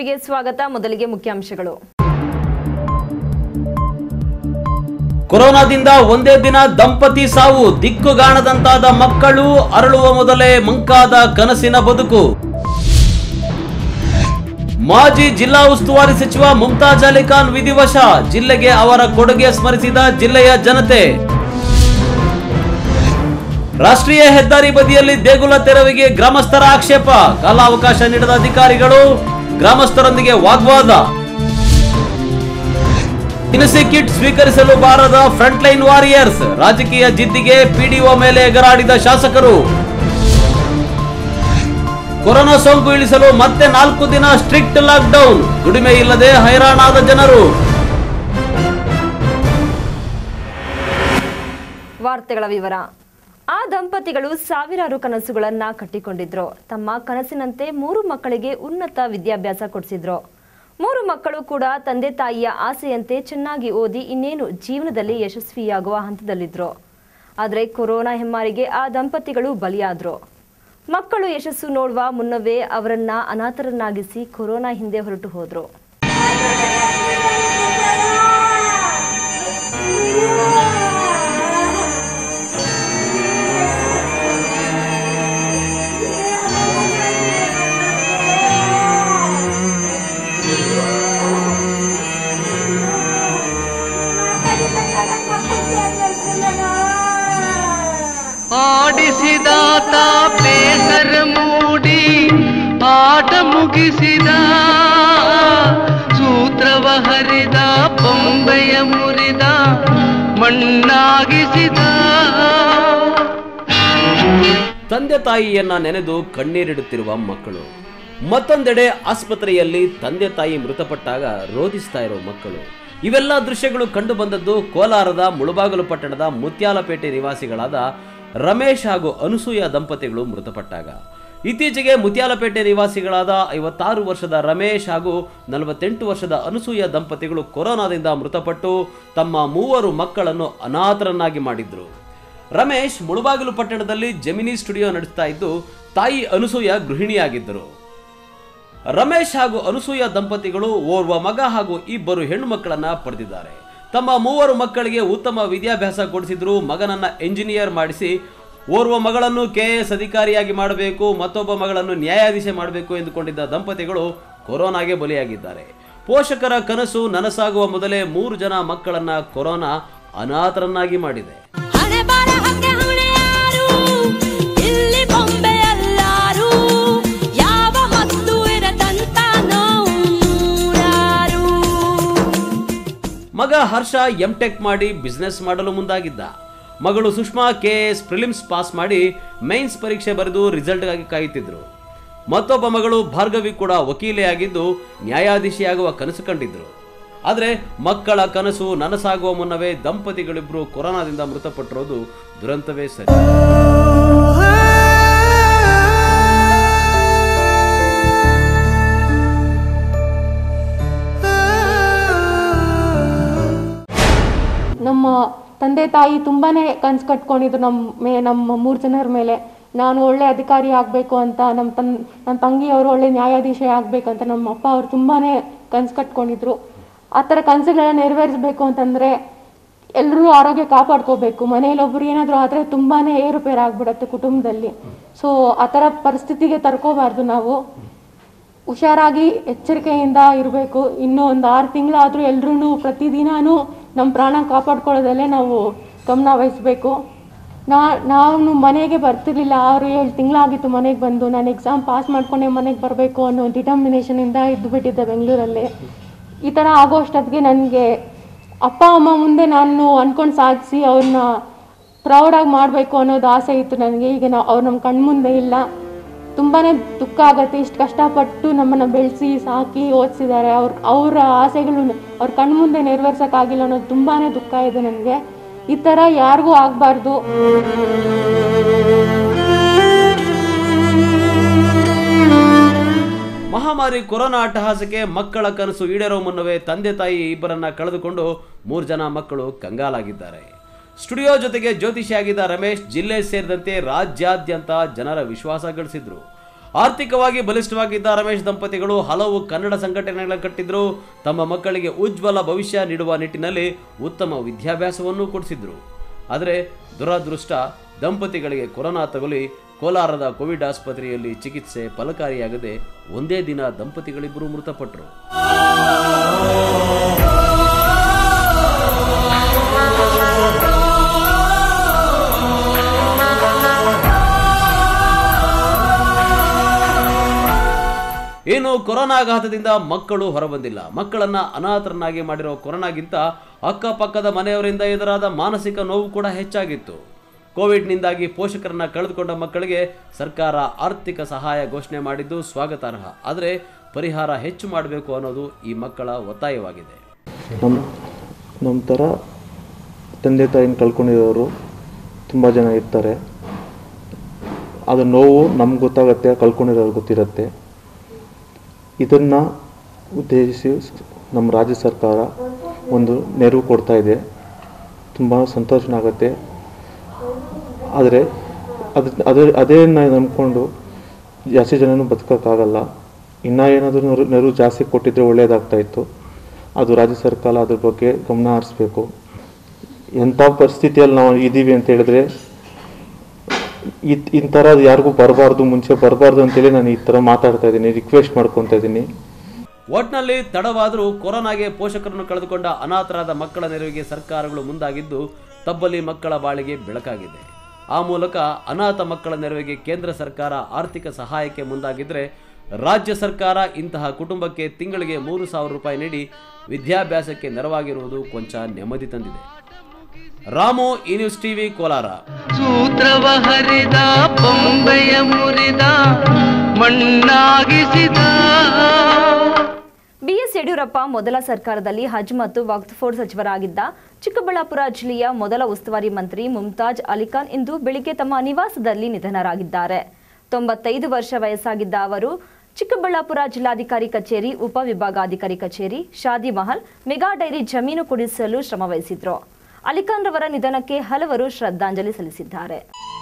ಸುದ್ದಿಗೆ ಸ್ವಾಗತ ಮೊದಲಿಗೆ ಮುಖ್ಯಾಂಶಗಳು ಕೊರೋನಾದಿಂದ ಒಂದೇ ದಿನ ದಂಪತಿ ಸಾವು ದಿಕ್ಕುಗಾಣದಂತಾದ ಮಕ್ಕಳು ಅರಳುವ ಮೊದಲೇ ಮಂಕಾದ ಕನಸಿನ ಬದುಕು ಮಾಜಿ ಜಿಲ್ಲಾ ಉಸ್ತುವಾರಿ ಸಚಿವ ಮುಮ್ತಾಜ್ ಅಲಿ ಖಾನ್ ವಿಧಿವಶ ಜಿಲ್ಲೆಗೆ ಅವರ ಕೊಡುಗೆ ಸ್ಮರಿಸಿದ ಜಿಲ್ಲೆಯ ಜನತೆ ರಾಷ್ಟ್ರೀಯ ಹೆದ್ದಾರಿ ಬದಿಯಲ್ಲಿ ದೇಗುಲ ತೆರವಿಗೆ ಗ್ರಾಮಸ್ಥರ ಆಕ್ಷೇಪ ಕಾಲಾವಕಾಶ ನೀಡದ ಅಧಿಕಾರಿಗಳು ಗ್ರಾಮಸ್ಥರೊಂದಿಗೆ ವಾಗ್ವಾದ ದಿನಸಿ ಕಿಟ್ ಸ್ವೀಕರಿಸಲು ಬಾರದ ಫ್ರಂಟ್ ಲೈನ್ ವಾರಿಯರ್ಸ್ ರಾಜಕೀಯ ಜಿದ್ದಿಗೆ ಪಿಡಿಒ ಮೇಲೆ ಎಗರಾಡಿದ ಶಾಸಕರು ಕೊರೋನಾ ಸೋಂಕು ಇಳಿಸಲು ಮತ್ತೆ ನಾಲ್ಕು ದಿನ ಸ್ಟ್ರಿಕ್ಟ್ ಲಾಕ್ಡೌನ್ ದುಡಿಮೆ ಇಲ್ಲದೆ ಹೈರಾಣಾದ ಜನರು ವಾರ್ತೆಗಳ ವಿವರ ಆ ದಂಪತಿಗಳು ಸಾವಿರಾರು ಕನಸುಗಳನ್ನ ಕಟ್ಟಿಕೊಂಡಿದ್ರು ತಮ್ಮ ಕನಸಿನಂತೆ ಮೂರು ಮಕ್ಕಳಿಗೆ ಉನ್ನತ ವಿದ್ಯಾಭ್ಯಾಸ ಕೊಡಿಸಿದ್ರು ಮೂರು ಮಕ್ಕಳು ಕೂಡ ತಂದೆ ತಾಯಿಯ ಆಸೆಯಂತೆ ಚೆನ್ನಾಗಿ ಓದಿ ಇನ್ನೇನು ಜೀವನದಲ್ಲಿ ಯಶಸ್ವಿಯಾಗುವ ಹಂತದಲ್ಲಿದ್ರು ಆದರೆ ಕೊರೋನಾ ಹೆಮ್ಮಾರಿಗೆ ಆ ದಂಪತಿಗಳು ಬಲಿಯಾದ್ರು ಮಕ್ಕಳು ಯಶಸ್ಸು ನೋಡುವ ಮುನ್ನವೇ ಅವರನ್ನ ಅನಾಥರನ್ನಾಗಿಸಿ ಕೊರೋನಾ ಹಿಂದೆ ಹೊರಟು ಹೋದ್ರು ಆಡಿಸಿದಾತ ಬೇಸರ ಮೂಡಿ ಆಟ ಮುಗಿಸಿದ ಸೂತ್ರವ ಹರಿದ ಬೊಂಬೆಯ ಮುರಿದ ಮಣ್ಣಾಗಿಸಿದ ತಂದೆ ತಾಯಿಯನ್ನ ನೆನೆದು ಕಣ್ಣೀರಿಡುತ್ತಿರುವ ಮಕ್ಕಳು ಮತ್ತೊಂದೆಡೆ ಆಸ್ಪತ್ರೆಯಲ್ಲಿ ತಂದೆ ತಾಯಿ ಮೃತಪಟ್ಟಾಗ ರೋಧಿಸ್ತಾ ಇರೋ ಮಕ್ಕಳು ಇವೆಲ್ಲ ದೃಶ್ಯಗಳು ಕಂಡು ಬಂದದ್ದು ಕೋಲಾರದ ಮುಳುಬಾಗಲು ಪಟ್ಟಣದ ಮುತ್ಯಾಲಪೇಟೆ ನಿವಾಸಿಗಳಾದ ರಮೇಶ್ ಹಾಗೂ ಅನುಸೂಯ ದಂಪತಿಗಳು ಮೃತಪಟ್ಟಾಗ ಇತ್ತೀಚೆಗೆ ಮುತ್ಯಾಲಪೇಟೆ ನಿವಾಸಿಗಳಾದ ಐವತ್ತಾರು ವರ್ಷದ ರಮೇಶ್ ಹಾಗೂ ನಲವತ್ತೆಂಟು ವರ್ಷದ ಅನುಸೂಯ ದಂಪತಿಗಳು ಕೊರೋನಾದಿಂದ ಮೃತಪಟ್ಟು ತಮ್ಮ ಮೂವರು ಮಕ್ಕಳನ್ನು ಅನಾಥರನ್ನಾಗಿ ಮಾಡಿದ್ರು ರಮೇಶ್ ಮುಳುಬಾಗಿಲು ಪಟ್ಟಣದಲ್ಲಿ ಜಮಿನಿ ಸ್ಟುಡಿಯೋ ನಡೆಸ್ತಾ ಇದ್ದು ತಾಯಿ ಅನುಸೂಯ ಗೃಹಿಣಿಯಾಗಿದ್ದರು ರಮೇಶ್ ಹಾಗೂ ಅನುಸೂಯ ದಂಪತಿಗಳು ಓರ್ವ ಮಗ ಹಾಗೂ ಇಬ್ಬರು ಹೆಣ್ಣು ಮಕ್ಕಳನ್ನ ಪಡೆದಿದ್ದಾರೆ ತಮ್ಮ ಮೂವರು ಮಕ್ಕಳಿಗೆ ಉತ್ತಮ ವಿದ್ಯಾಭ್ಯಾಸ ಕೊಡಿಸಿದ್ರು ಮಗನನ್ನ ಎಂಜಿನಿಯರ್ ಮಾಡಿಸಿ ಓರ್ವ ಮಗಳನ್ನು ಕೆಎಎಸ್ ಅಧಿಕಾರಿಯಾಗಿ ಮಾಡಬೇಕು ಮತ್ತೊಬ್ಬ ಮಗಳನ್ನು ನ್ಯಾಯಾಧೀಶ ಮಾಡಬೇಕು ಎಂದುಕೊಂಡಿದ್ದ ದಂಪತಿಗಳು ಕೊರೋನಾಗೆ ಬಲಿಯಾಗಿದ್ದಾರೆ ಪೋಷಕರ ಕನಸು ನನಸಾಗುವ ಮೊದಲೇ ಮೂರು ಜನ ಮಕ್ಕಳನ್ನ ಕೊರೋನಾ ಅನಾಥರನ್ನಾಗಿ ಮಾಡಿದೆ ಹಣೆ ಬರಹಕ್ಕೆ ಹೊಣೆಯಾರು ಇಲ್ಲಿ ಬೊಂಬೆಯಲ್ಲಾರು ಯಾವ ಹತ್ತು ಇರದಂತ ನೋವು ನೂರಾರು ಮಗ ಹರ್ಷ ಎಂಟೆಕ್ ಮಾಡಿ ಬಿಸ್ನೆಸ್ ಮಾಡಲು ಮುಂದಾಗಿದ್ದ ಮಗಳು Sushma K S prelims pass ಮಾಡಿ ಮೈನ್ಸ್ ಪರೀಕ್ಷೆ ಬರೆದು ರಿಸಲ್ಟ್ಗಾಗಿ ಕಾಯುತ್ತಿದ್ರು ಮತ್ತೊಬ್ಬ ಮಗಳು ಭಾರ್ಗವಿ ಕೂಡ ವಕೀಲೆಯಾಗಿದ್ದು ನ್ಯಾಯಾಧೀಶಿಯಾಗುವ ಕನಸು ಕಂಡಿದ್ರು ಆದರೆ ಮಕ್ಕಳ ಕನಸು ನನಸಾಗುವ ಮುನ್ನವೇ ದಂಪತಿಗಳಿಬ್ರು ಕೊರೋನಾದಿಂದ ಮೃತಪಟ್ಟಿರೋದು ದುರಂತವೇ ಸರಿ ನಮ್ಮ ತಂದೆ ತಾಯಿ ತುಂಬಾ ಕನ್ಸು ಕಟ್ಕೊಂಡಿದ್ರು ನಮ್ಮ ಮೇ ನಮ್ಮ ಮೂರು ಜನರ ಮೇಲೆ ನಾನು ಒಳ್ಳೆ ಅಧಿಕಾರಿ ಆಗಬೇಕು ಅಂತ ನಮ್ಮ ತನ್ ನನ್ನ ತಂಗಿಯವರು ಒಳ್ಳೆ ನ್ಯಾಯಾಧೀಶ ಆಗಬೇಕಂತ ನಮ್ಮ ಅಪ್ಪ ಅವರು ತುಂಬಾ ಕನ್ಸು ಕಟ್ಕೊಂಡಿದ್ರು ಆ ಥರ ಕನಸುಗಳನ್ನ ನೆರವೇರಿಸಬೇಕು ಅಂತಂದರೆ ಎಲ್ಲರೂ ಆರೋಗ್ಯ ಕಾಪಾಡ್ಕೋಬೇಕು ಮನೇಲಿ ಒಬ್ರು ಏನಾದರೂ ಆದರೆ ತುಂಬಾ ಏರುಪೇರು ಆಗ್ಬಿಡತ್ತೆ ಕುಟುಂಬದಲ್ಲಿ ಸೊ ಆ ಥರ ಪರಿಸ್ಥಿತಿಗೆ ತರ್ಕೋಬಾರ್ದು ನಾವು ಹುಷಾರಾಗಿ ಎಚ್ಚರಿಕೆಯಿಂದ ಇರಬೇಕು ಇನ್ನೂ ಒಂದು ಆರು ತಿಂಗಳಾದರೂ ಎಲ್ರೂ ಪ್ರತಿದಿನಾನು ನಮ್ಮ ಪ್ರಾಣ ಕಾಪಾಡ್ಕೊಳ್ಳೋದಲ್ಲೇ ನಾವು ಗಮನ ವಹಿಸಬೇಕು ನಾ ನಾನು ಮನೆಗೆ ಬರ್ತಿರ್ಲಿಲ್ಲ ಆರು ಏಳು ತಿಂಗಳಾಗಿತ್ತು ಮನೆಗೆ ಬಂದು ನಾನು ಎಕ್ಸಾಮ್ ಪಾಸ್ ಮಾಡ್ಕೊಂಡೆ ಮನೆಗೆ ಬರಬೇಕು ಅನ್ನೋ ಡಿಟರ್ಮಿನೇಷನಿಂದ ಇದ್ದು ಬಿಟ್ಟಿದ್ದೆ ಬೆಂಗಳೂರಲ್ಲಿ ಈ ಥರ ಆಗೋ ಅಷ್ಟೊತ್ತಿಗೆ ನನಗೆ ಅಪ್ಪ ಅಮ್ಮ ಮುಂದೆ ನಾನು ಅಂದ್ಕೊಂಡು ಸಾಧಿಸಿ ಅವ್ರನ್ನ ಪ್ರೌಡಾಗಿ ಮಾಡಬೇಕು ಅನ್ನೋದು ಆಸೆ ಇತ್ತು ನನಗೆ ಈಗ ನಾವು ಅವ್ರು ನಮ್ಮ ಕಣ್ಮುಂದೆ ಇಲ್ಲ ತುಂಬಾ ದುಃಖ ಆಗತ್ತೆ ಇಷ್ಟು ಕಷ್ಟಪಟ್ಟು ನಮ್ಮನ್ನು ಬೆಳೆಸಿ ಸಾಕಿ ಓದಿಸಿದ್ದಾರೆ ಅವ್ರ ಅವರ ಆಸೆಗಳು ಅವ್ರ ಕಣ್ಮುಂದೆ ನೆರವೇರ್ಸೋಕ್ಕಾಗಿಲ್ಲ ಅನ್ನೋದು ತುಂಬಾ ದುಃಖ ಇದೆ ನನಗೆ ಈ ಥರ ಯಾರಿಗೂ ಆಗಬಾರ್ದು ಮಹಾಮಾರಿ ಕೊರೋನಾ ಅಟ್ಟಹಾಸಕ್ಕೆ ಮಕ್ಕಳ ಕನಸು ಈಡೇರೋ ಮುನ್ನವೇ ತಂದೆ ತಾಯಿ ಇಬ್ಬರನ್ನ ಕಳೆದುಕೊಂಡು ಮೂರು ಜನ ಮಕ್ಕಳು ಕಂಗಾಲಾಗಿದ್ದಾರೆ ಸ್ಟುಡಿಯೋ ಜೊತೆಗೆ ಜ್ಯೋತಿಷಿಯಾಗಿದ್ದ ರಮೇಶ್ ಜಿಲ್ಲೆ ಸೇರಿದಂತೆ ರಾಜ್ಯಾದ್ಯಂತ ಜನರ ವಿಶ್ವಾಸ ಗಳಿಸಿದ್ರು ಆರ್ಥಿಕವಾಗಿ ಬಲಿಷ್ಠವಾಗಿದ್ದ ರಮೇಶ್ ದಂಪತಿಗಳು ಹಲವು ಕನ್ನಡ ಸಂಘಟನೆಗಳನ್ನು ಕಟ್ಟಿದ್ರು ತಮ್ಮ ಮಕ್ಕಳಿಗೆ ಉಜ್ವಲ ಭವಿಷ್ಯ ನೀಡುವ ನಿಟ್ಟಿನಲ್ಲಿ ಉತ್ತಮ ವಿದ್ಯಾಭ್ಯಾಸವನ್ನು ಕೊಡಿಸಿದ್ರು ಆದರೆ ದುರದೃಷ್ಟ ದಂಪತಿಗಳಿಗೆ ಕೊರೋನಾ ತಗುಲಿ ಕೋಲಾರದ ಕೋವಿಡ್ ಆಸ್ಪತ್ರೆಯಲ್ಲಿ ಚಿಕಿತ್ಸೆ ಫಲಕಾರಿಯಾಗದೆ ಒಂದೇ ದಿನ ದಂಪತಿಗಳಿಬ್ಬರು ಮೃತಪಟ್ಟರು ಇನ್ನು ಕೊರೋನಾಘಾತದಿಂದ ಮಕ್ಕಳು ಹೊರಬಂದಿಲ್ಲ ಮಕ್ಕಳನ್ನ ಅನಾಥರನ್ನಾಗಿ ಮಾಡಿರೋ ಕೊರೋನಾಗಿಂತ ಅಕ್ಕಪಕ್ಕದ ಮನೆಯವರಿಂದ ಎದುರಾದ ಮಾನಸಿಕ ನೋವು ಕೂಡ ಹೆಚ್ಚಾಗಿತ್ತು ಕೋವಿಡ್ನಿಂದಾಗಿ ಪೋಷಕರನ್ನ ಕಳೆದುಕೊಂಡ ಮಕ್ಕಳಿಗೆ ಸರ್ಕಾರ ಆರ್ಥಿಕ ಸಹಾಯ ಘೋಷಣೆ ಮಾಡಿದ್ದು ಸ್ವಾಗತಾರ್ಹ ಆದರೆ ಪರಿಹಾರ ಹೆಚ್ಚು ಮಾಡಬೇಕು ಅನ್ನೋದು ಈ ಮಕ್ಕಳ ಒತ್ತಾಯವಾಗಿದೆ ನಮ್ಮ ನಮ್ಮ ಥರ ತಂದೆ ತಾಯಿನ ಕಳ್ಕೊಂಡಿರೋರು ತುಂಬ ಜನ ಇರ್ತಾರೆ ಅದು ನೋವು ನಮ್ಗೆ ಗೊತ್ತಾಗತ್ತೆ ಕಳ್ಕೊಂಡಿರೋರು ಗೊತ್ತಿರುತ್ತೆ ಇದನ್ನು ಉದ್ದೇಶಿಸಿ ಸ್- ನಮ್ಮ ರಾಜ್ಯ ಸರ್ಕಾರ ಒಂದು ನೆರವು ಕೊಡ್ತಾ ಇದೆ ತುಂಬ ಸಂತೋಷ ಆಗುತ್ತೆ ಆದರೆ ಅದು ಅದೇ ಅದೇ ನಂಬ್ಕೊಂಡು ಜಾಸ್ತಿ ಜನನೂ ಬದುಕೋಕ್ಕಾಗಲ್ಲ ಇನ್ನೂ ಏನಾದರೂ ನೆರವು ನೆರವು ಜಾಸ್ತಿ ಕೊಟ್ಟಿದ್ರೆ ಒಳ್ಳೆಯದಾಗ್ತಾ ಇತ್ತು ಅದು ರಾಜ್ಯ ಸರ್ಕಾರ ಅದ್ರ ಬಗ್ಗೆ ಗಮನ ಹರಿಸ್ಬೇಕು ಎಂಥ ಪರಿಸ್ಥಿತಿಯಲ್ಲಿ ನಾವು ಇದ್ದೀವಿ ಅಂತ ಹೇಳಿದ್ರೆ ಇತ್ ಈ ಥರ ಯಾರಿಗೂ ಬರಬಾರ್ದು ಮುಂಚೆ ಬರಬಾರ್ದು ಅಂತೇಳಿ ನಾನು ಈ ಥರ ಮಾತಾಡ್ತಾ ಇದ್ದೀನಿ ರಿಕ್ವೆಸ್ಟ್ ಮಾಡ್ಕೊತಾ ಇದ್ದೀನಿ ಒಟ್ನಲ್ಲಿ ತಡವಾದರೂ ಕೊರೋನಾಗೆ ಪೋಷಕರನ್ನು ಕಳೆದುಕೊಂಡ ಅನಾಥರಾದ ಮಕ್ಕಳ ನೆರವಿಗೆ ಸರ್ಕಾರಗಳು ಮುಂದಾಗಿದ್ದು ತಬ್ಬಲಿ ಮಕ್ಕಳ ಬಾಳಿಗೆ ಬೆಳಕಾಗಿದೆ ಆ ಮೂಲಕ ಅನಾಥ ಮಕ್ಕಳ ನೆರವಿಗೆ ಕೇಂದ್ರ ಸರ್ಕಾರ ಆರ್ಥಿಕ ಸಹಾಯಕ್ಕೆ ಮುಂದಾಗಿದ್ರೆ ರಾಜ್ಯ ಸರ್ಕಾರ ಇಂತಹ ಕುಟುಂಬಕ್ಕೆ ತಿಂಗಳಿಗೆ ಮೂರು ಸಾವಿರ ರೂಪಾಯಿ ನೀಡಿ ವಿದ್ಯಾಭ್ಯಾಸಕ್ಕೆ ನೆರವಾಗಿರುವುದು ಕೊಂಚ ನೆಮ್ಮದಿ ತಂದಿದೆ ರಾಮು ಈ ನ್ಯೂಸ್ ಟಿವಿ ಕೋಲಾರ ಸೂತ್ರವ ಹರಿದ ಬೊಂಬೆಯ ಮುರಿದ ಮಣ್ಣಾಗಿಸಿದ ಬಿಎಸ್ ಯಡಿಯೂರಪ್ಪ ಮೊದಲ ಸರ್ಕಾರದಲ್ಲಿ ಹಜ್ ಮತ್ತು ವಕ್ಫ್ ಫೋರ್ಡ್ ಸಚಿವರಾಗಿದ್ದ ಚಿಕ್ಕಬಳ್ಳಾಪುರ ಜಿಲ್ಲೆಯ ಮೊದಲ ಉಸ್ತುವಾರಿ ಮಂತ್ರಿ ಮುಮ್ತಾಜ್ ಅಲಿಖಾನ್ ಇಂದು ಬೆಳಿಗ್ಗೆ ತಮ್ಮ ನಿವಾಸದಲ್ಲಿ ನಿಧನರಾಗಿದ್ದಾರೆ ತೊಂಬತ್ತೈದು ವರ್ಷ ವಯಸ್ಸಾಗಿದ್ದ ಅವರು ಚಿಕ್ಕಬಳ್ಳಾಪುರ ಜಿಲ್ಲಾಧಿಕಾರಿ ಕಚೇರಿ ಉಪವಿಭಾಗಾಧಿಕಾರಿ ಕಚೇರಿ ಶಾದಿ ಮಹಲ್ ಮೆಗಾ ಡೈರಿ ಜಮೀನು ಕೊಡಿಸಲು ಶ್ರಮವಹಿಸಿದ್ರು ಅಲಿಖಾನ್ ರವರ ನಿಧನಕ್ಕೆ ಹಲವರು ಶ್ರದ್ಧಾಂಜಲಿ ಸಲ್ಲಿಸಿದ್ದಾರೆ